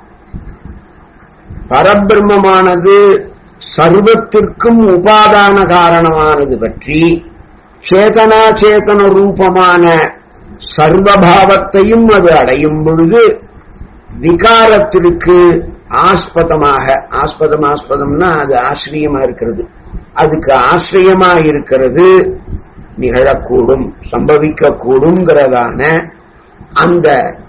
பரபிரம்மமானது சர்வத்திற்கும் உபாதான காரணமானது பற்றி சேதனா சேதன ரூபமான சர்வபாவத்தையும் அது அடையும் பொழுது விகாரத்திற்கு ஆஸ்பதமாக ஆஸ்பதம் ஆஸ்பதம்னா அது ஆசிரியமா இருக்கிறது அதுக்கு ஆசிரியமா இருக்கிறது நிகழக்கூடும் சம்பவிக்க கூடுங்கிறதான அந்த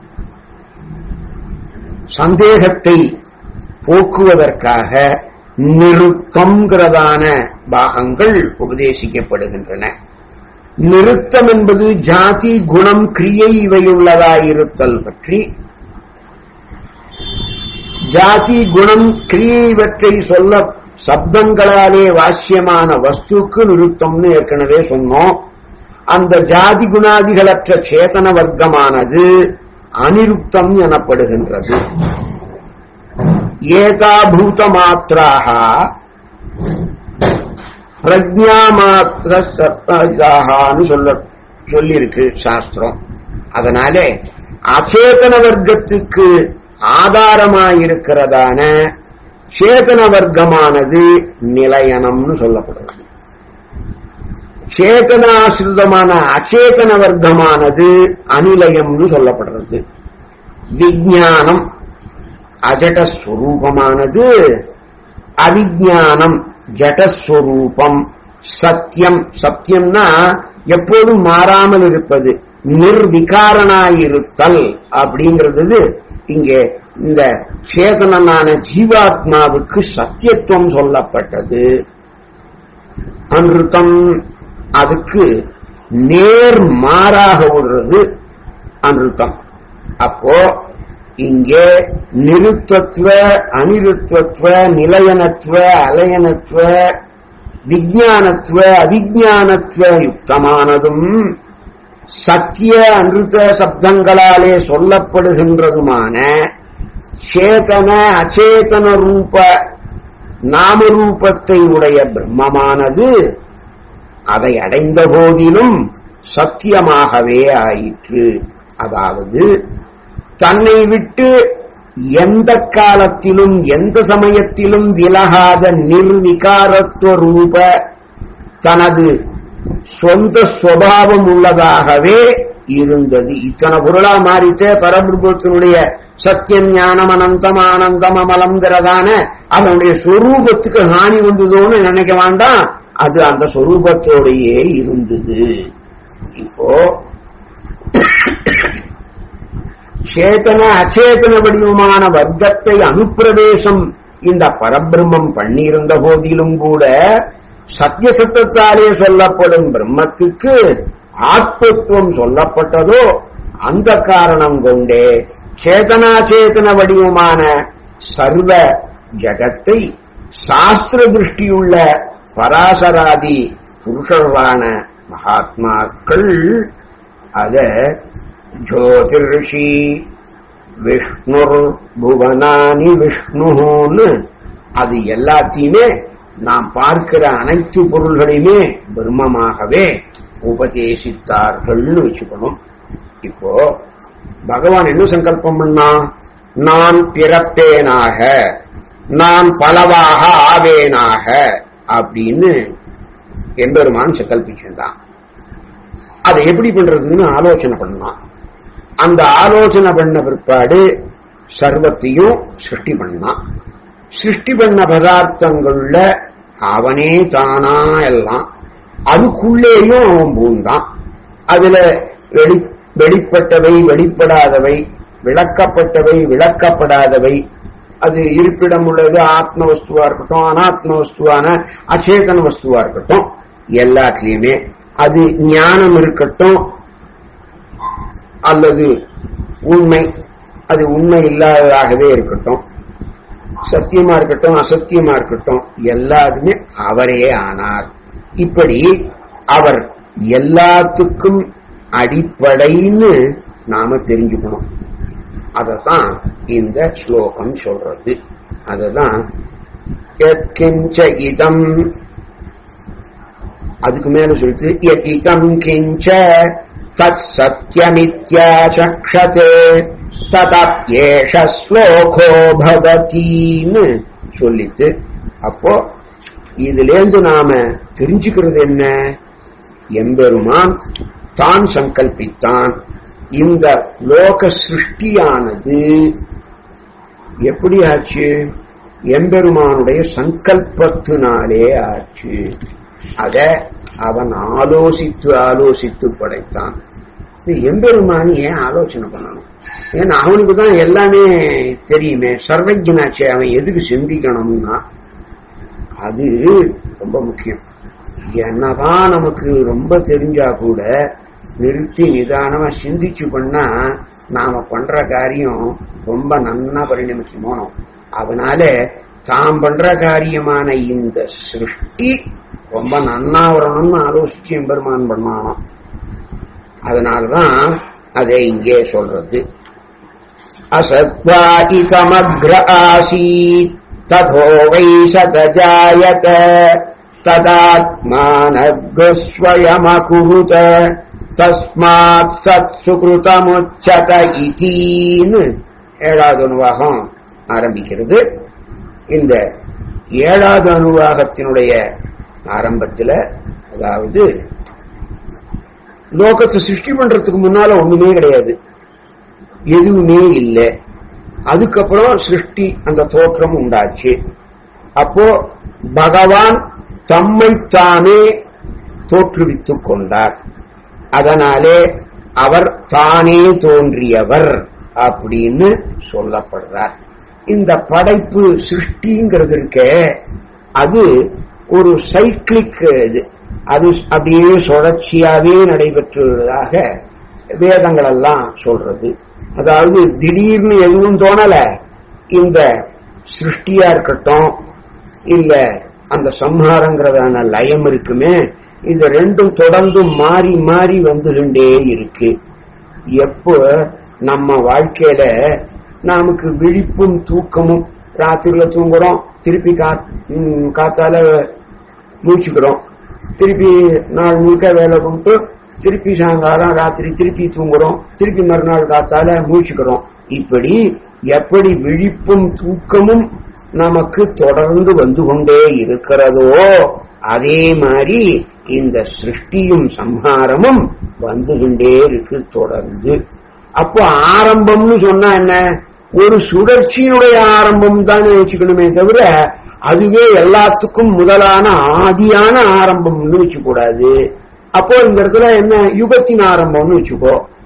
சந்தேகத்தை போக்குவதற்காக நிறுத்தம்ங்கிறதான பாகங்கள் உபதேசிக்கப்படுகின்றன நிறுத்தம் என்பது ஜாதி குணம் கிரியை இவையுள்ளதாயிருத்தல் பற்றி ஜாதி குணம் கிரியை இவற்றை சொல்ல சப்தங்களாலே வாசியமான வஸ்துக்கு நிறுத்தம்னு ஏற்கனவே சொன்னோம் அந்த ஜாதி குணாதிகளற்ற சேதன வர்க்கமானது அனிருப்தம் எனப்படுகின்றது ஏதாபூத மாத்திராக பிரஜா மாத்திர சத்தான்னு சொல்ல சொல்லியிருக்கு சாஸ்திரம் அதனால அச்சேதன வர்க்கத்துக்கு ஆதாரமாயிருக்கிறதான சேதன வர்க்கமானது நிலையனம்னு சொல்லப்படுறது சேதனாசிரிதமான அச்சேதன வர்க்கமானது அநிலையம்னு சொல்லப்படுறது விஜானம் அஜடஸ்வரூபமானது அவிஜானம் ஜடஸ்வரூபம் சத்தியம் சத்தியம்னா எப்போதும் மாறாமல் இருப்பது நிர்விகாரனாயிருத்தல் அப்படிங்கிறது இங்கே இந்த சேதனனான ஜீவாத்மாவுக்கு சத்தியத்துவம் சொல்லப்பட்டது அன்றுத்தம் அதுக்கு நேர் மாறாக விடுறது அன்றுத்தம் அப்போ இங்கே நிருத்தத்துவ அனிருத்தத்துவ நிலையனத்துவ அலையனத்துவ விஜானத்துவ அவிஜானத்துவ யுக்தமானதும் சத்திய அன்றுத்த சப்தங்களாலே சொல்லப்படுகின்றதுமான சேதன அச்சேதன ரூப நாமரூபத்தை உடைய பிரம்மமானது அதை அடைந்த போதிலும் சத்தியமாகவே ஆயிற்று அதாவது தன்னை விட்டு எந்த காலத்திலும் எந்த சமயத்திலும் விலகாத நிர்விகாரத்துவ ரூப தனது சொந்த சுவாவம் உள்ளதாகவே இருந்தது இத்தனை பொருளா மாறிச்சே பரபிரபத்தினுடைய சத்தியம் ஞானம் அனந்தம் ஆனந்தம் அமலம்ங்கிறதான அவனுடைய சொரூபத்துக்கு ஹானி வந்ததோன்னு நினைக்க வேண்டாம் அது அந்த சொரூபத்தோடையே இருந்தது இப்போ சேத்தன அச்சேதன வடிவமான வர்க்கத்தை அனுப்பிரவேசம் இந்த பரபிரம்மம் பண்ணியிருந்த போதிலும் கூட சத்தியசத்தத்தாலே சொல்லப்படும் பிரம்மத்துக்கு ஆத்மத்துவம் சொல்லப்பட்டதோ அந்த காரணம் கொண்டே சேதனாச்சேதன வடிவமான சர்வ ஜகத்தை சாஸ்திர திருஷ்டியுள்ள பராசராதி புருஷர்களான மகாத்மாக்கள் அத ஜோதிர்ஷி விஷ்ணுர் புவனானி விஷ்ணுன்னு அது எல்லாத்தையுமே நாம் பார்க்கிற அனைத்து பொருள்களையுமே பிரம்மமாகவே உபதேசித்தார்கள்னு வச்சுக்கணும் இப்போ பகவான் என்ன சங்கல்பம் பண்ணா நான் பிறப்பேனாக நான் பலவாக ஆவேனாக அப்படின்னு எம்பெருமான் சங்கல்பிச்சிருந்தான் அதை எப்படி பண்றதுன்னு ஆலோசனை பண்ணான் அந்த ஆலோசனை பண்ண பிற்பாடு சர்வத்தையும் சிருஷ்டி பண்ணான் சிருஷ்டி பண்ண பதார்த்தங்கள்ல அவனே தானா எல்லாம் அதுக்குள்ளேயும் அவன் பூந்தான் அதுல வெளி வெளிப்பட்டவை வெளிப்படாதவை விளக்கப்பட்டவை விளக்கப்படாதவை அது இருப்பிடம் உள்ளது ஆத்ம வஸ்துவா இருக்கட்டும் அனாத்ம வஸ்துவான அச்சேதன வஸ்துவா இருக்கட்டும் எல்லாத்துலயுமே அது ஞானம் இருக்கட்டும் அல்லது உண்மை அது உண்மை இல்லாததாகவே இருக்கட்டும் சத்தியமா இருக்கட்டும் அசத்தியமா இருக்கட்டும் எல்லாருமே அவரே ஆனார் இப்படி அவர் எல்லாத்துக்கும் அடிப்படைன்னு நாம தெரிஞ்சுக்கணும் அததான் இந்த ஸ்லோகம் சொல்றது அததான் எத்கிஞ்ச இதம் அதுக்கு மேல சொல்லிட்டு யதிதம் கிஞ்ச தத் சத்தியமித்யாசக்ஷதே ததப்யேஷ ஸ்லோகோ பவதின்னு சொல்லிட்டு அப்போ இதுலேருந்து நாம தெரிஞ்சுக்கிறது என்ன எம்பெருமான் தான் சங்கல்பித்தான் இந்த லோக சிருஷ்டியானது எப்படி ஆச்சு எம்பெருமானுடைய சங்கல்பத்தினாலே ஆச்சு அத அவன் ஆலோசித்து ஆலோசித்து படைத்தான் இது எம்பெருமான் ஏன் ஆலோசனை பண்ணணும் ஏன்னா அவனுக்கு தான் எல்லாமே தெரியுமே சர்வஜனாச்சே அவன் எதுக்கு சிந்திக்கணும்னா அது ரொம்ப முக்கியம் என்னதான் நமக்கு ரொம்ப தெரிஞ்சா கூட நிறுத்தி நிதானமா சிந்திச்சு பண்ணா நாம பண்ற காரியம் ரொம்ப நன்னா பரிணமிக்குமோ அதனால தாம் பண்ற காரியமான இந்த சிருஷ்டி ரொம்ப நன்னா வரணும்னு ஆலோசிச்சு எம்பெருமான் பண்ணானாம் அதனாலதான் அதை இங்கே சொல்றது அசத்வாதி சமக்ர ஆசீத் ததோ வை சதஜாயத ததாத்மானஸ்வயமகுருத தஸ்மாத் சத் சுகிருதமுச்சத இதீன்னு ஏழாவது அனுவாகம் ஆரம்பிக்கிறது இந்த ஏழாவது அனுவாகத்தினுடைய ஆரம்பத்துல அதாவது லோகத்தை சிருஷ்டி பண்றதுக்கு முன்னால ஒண்ணுமே கிடையாது எதுவுமே இல்லை அதுக்கப்புறம் சிருஷ்டி அந்த தோற்றம் உண்டாச்சு அப்போ பகவான் தம்மைத்தானே தோற்றுவித்துக் கொண்டார் அதனாலே அவர் தானே தோன்றியவர் அப்படின்னு சொல்லப்படுறார் இந்த படைப்பு சிருஷ்டிங்கிறது இருக்க அது ஒரு சைக்கிளிக் இது அது அப்படியே சுழற்சியாவே நடைபெற்றுள்ளதாக வேதங்கள் எல்லாம் சொல்றது அதாவது திடீர்னு எதுவும் தோணல இந்த சிருஷ்டியா இருக்கட்டும் இல்ல அந்த சம்ஹாரங்கிறதான லயம் இருக்குமே இது ரெண்டும் தொடர்ந்து மாறி மாறி வந்துகிட்டே இருக்கு எப்போ நம்ம வாழ்க்கையில நமக்கு விழிப்பும் தூக்கமும் ராத்திரில தூங்குறோம் திருப்பி காத்தால மூச்சுக்கிறோம் திருப்பி நாள் முழுக்க வேலை கொண்டு திருப்பி சாயங்காலம் ராத்திரி திருப்பி தூங்குறோம் திருப்பி மறுநாள் காத்தால மூச்சுக்கிறோம் இப்படி எப்படி விழிப்பும் தூக்கமும் நமக்கு தொடர்ந்து வந்து கொண்டே இருக்கிறதோ அதே மாதிரி இந்த சிருஷ்டியும் சம்ஹாரமும் வந்து கொண்டே இருக்கு தொடர்ந்து அப்போ ஆரம்பம்னு சொன்னா என்ன ஒரு சுழற்சியினுடைய ஆரம்பம் தான் வச்சுக்கணுமே தவிர அதுவே எல்லாத்துக்கும் முதலான ஆதியான ஆரம்பம்னு வச்சுக்கூடாது அப்போ இந்த இடத்துல என்ன யுகத்தின் ஆரம்பம்னு வச்சுக்கோ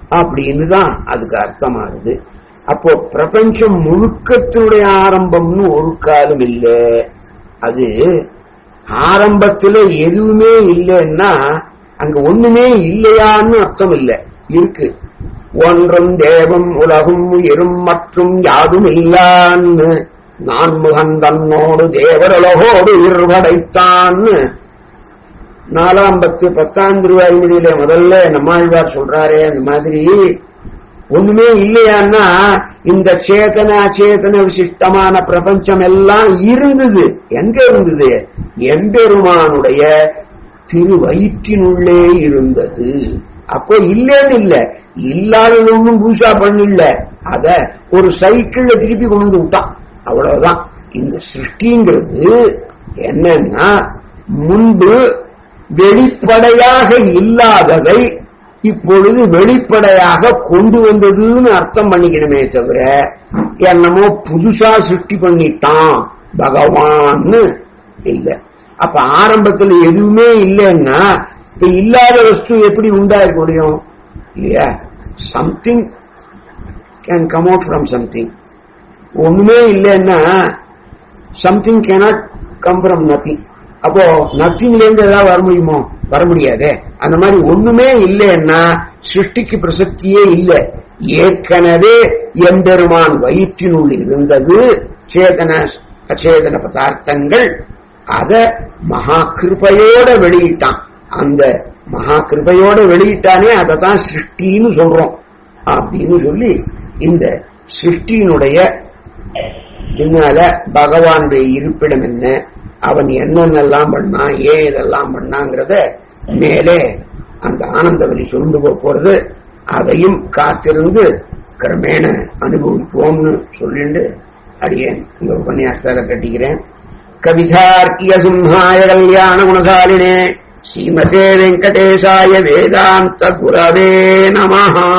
அப்படின்னு தான் அதுக்கு அர்த்தமாகுது அப்போ பிரபஞ்சம் முழுக்கத்தினுடைய ஆரம்பம்னு ஒரு காலம் இல்லை அது ஆரம்பத்துல எதுவுமே இல்லைன்னா அங்க ஒண்ணுமே இல்லையான்னு அர்த்தம் இல்லை இருக்கு ஒன்றும் தேவம் உலகும் உயிரும் மற்றும் யாதும் இல்லான்னு நான் முகன் தன்னோடு தேவருலகோடு இருவடைத்தான்னு நாலாம் பத்து பத்தாம் திருவாய்மொழியில முதல்ல நம்மாழ்வார் சொல்றாரே அந்த மாதிரி ஒண்ணுமே இல்லையான்னா இந்த சேதன அச்சேதன விசிஷ்டமான பிரபஞ்சம் எல்லாம் இருந்தது எங்க இருந்தது எம்பெருமானுடைய திருவயிற்றினுள்ளே இருந்தது அப்போ இல்லேன்னு இல்ல இல்லாதது ஒன்றும் பூஜா பண்ணல அத ஒரு சைக்கிள்ல திருப்பி கொண்டு வந்து விட்டான் அவ்வளவுதான் இந்த சிருஷ்டிங்கிறது என்னன்னா முன்பு வெளிப்படையாக இல்லாததை இப்பொழுது வெளிப்படையாக கொண்டு வந்ததுன்னு அர்த்தம் பண்ணிக்கணுமே தவிர என்னமோ புதுசா சிருஷ்டி பண்ணிட்டான் பகவான்னு இல்ல அப்ப ஆரம்பத்துல எதுவுமே இல்லைன்னா இப்ப இல்லாத வஸ்து எப்படி உண்டாயிருக்க முடியும் இல்லையா something can come out from something ஒண்ணுமே இல்லைன்னா something cannot come from nothing அப்போ நத்திங்ல இருந்து ஏதாவது வர முடியுமோ வர முடியாதே அந்த மாதிரி ஒண்ணுமே இல்லைன்னா சிருஷ்டிக்கு பிரசக்தியே இல்லை ஏற்கனவே எம்பெருமான் வயிற்றினுள் இருந்தது சேதன அச்சேதன பதார்த்தங்கள் அத மகா கிருபையோட வெளியிட்டான் அந்த மகா கிருபையோட வெளியிட்டானே அதை தான் சிருஷ்டின்னு சொல்றோம் அப்படின்னு சொல்லி இந்த சிருஷ்டியினுடைய பின்னால பகவானுடைய இருப்பிடம் என்ன அவன் என்னென்னலாம் பண்ணான் ஏன் இதெல்லாம் பண்ணாங்கிறத மேலே அந்த ஆனந்த வழி சொல்ந்து போறது அதையும் காத்திருந்து கிரமேண அனுபவிப்போம்னு சொல்லிட்டு அடியேன் இந்த உபன்யாசத்தால கட்டிக்கிறேன் கவிதார்க்கிய சிம்ஹாய கல்யாண குணசாலினே ஸ்ரீமதே வெங்கடேசாய வேதாந்த குரவே நமஹா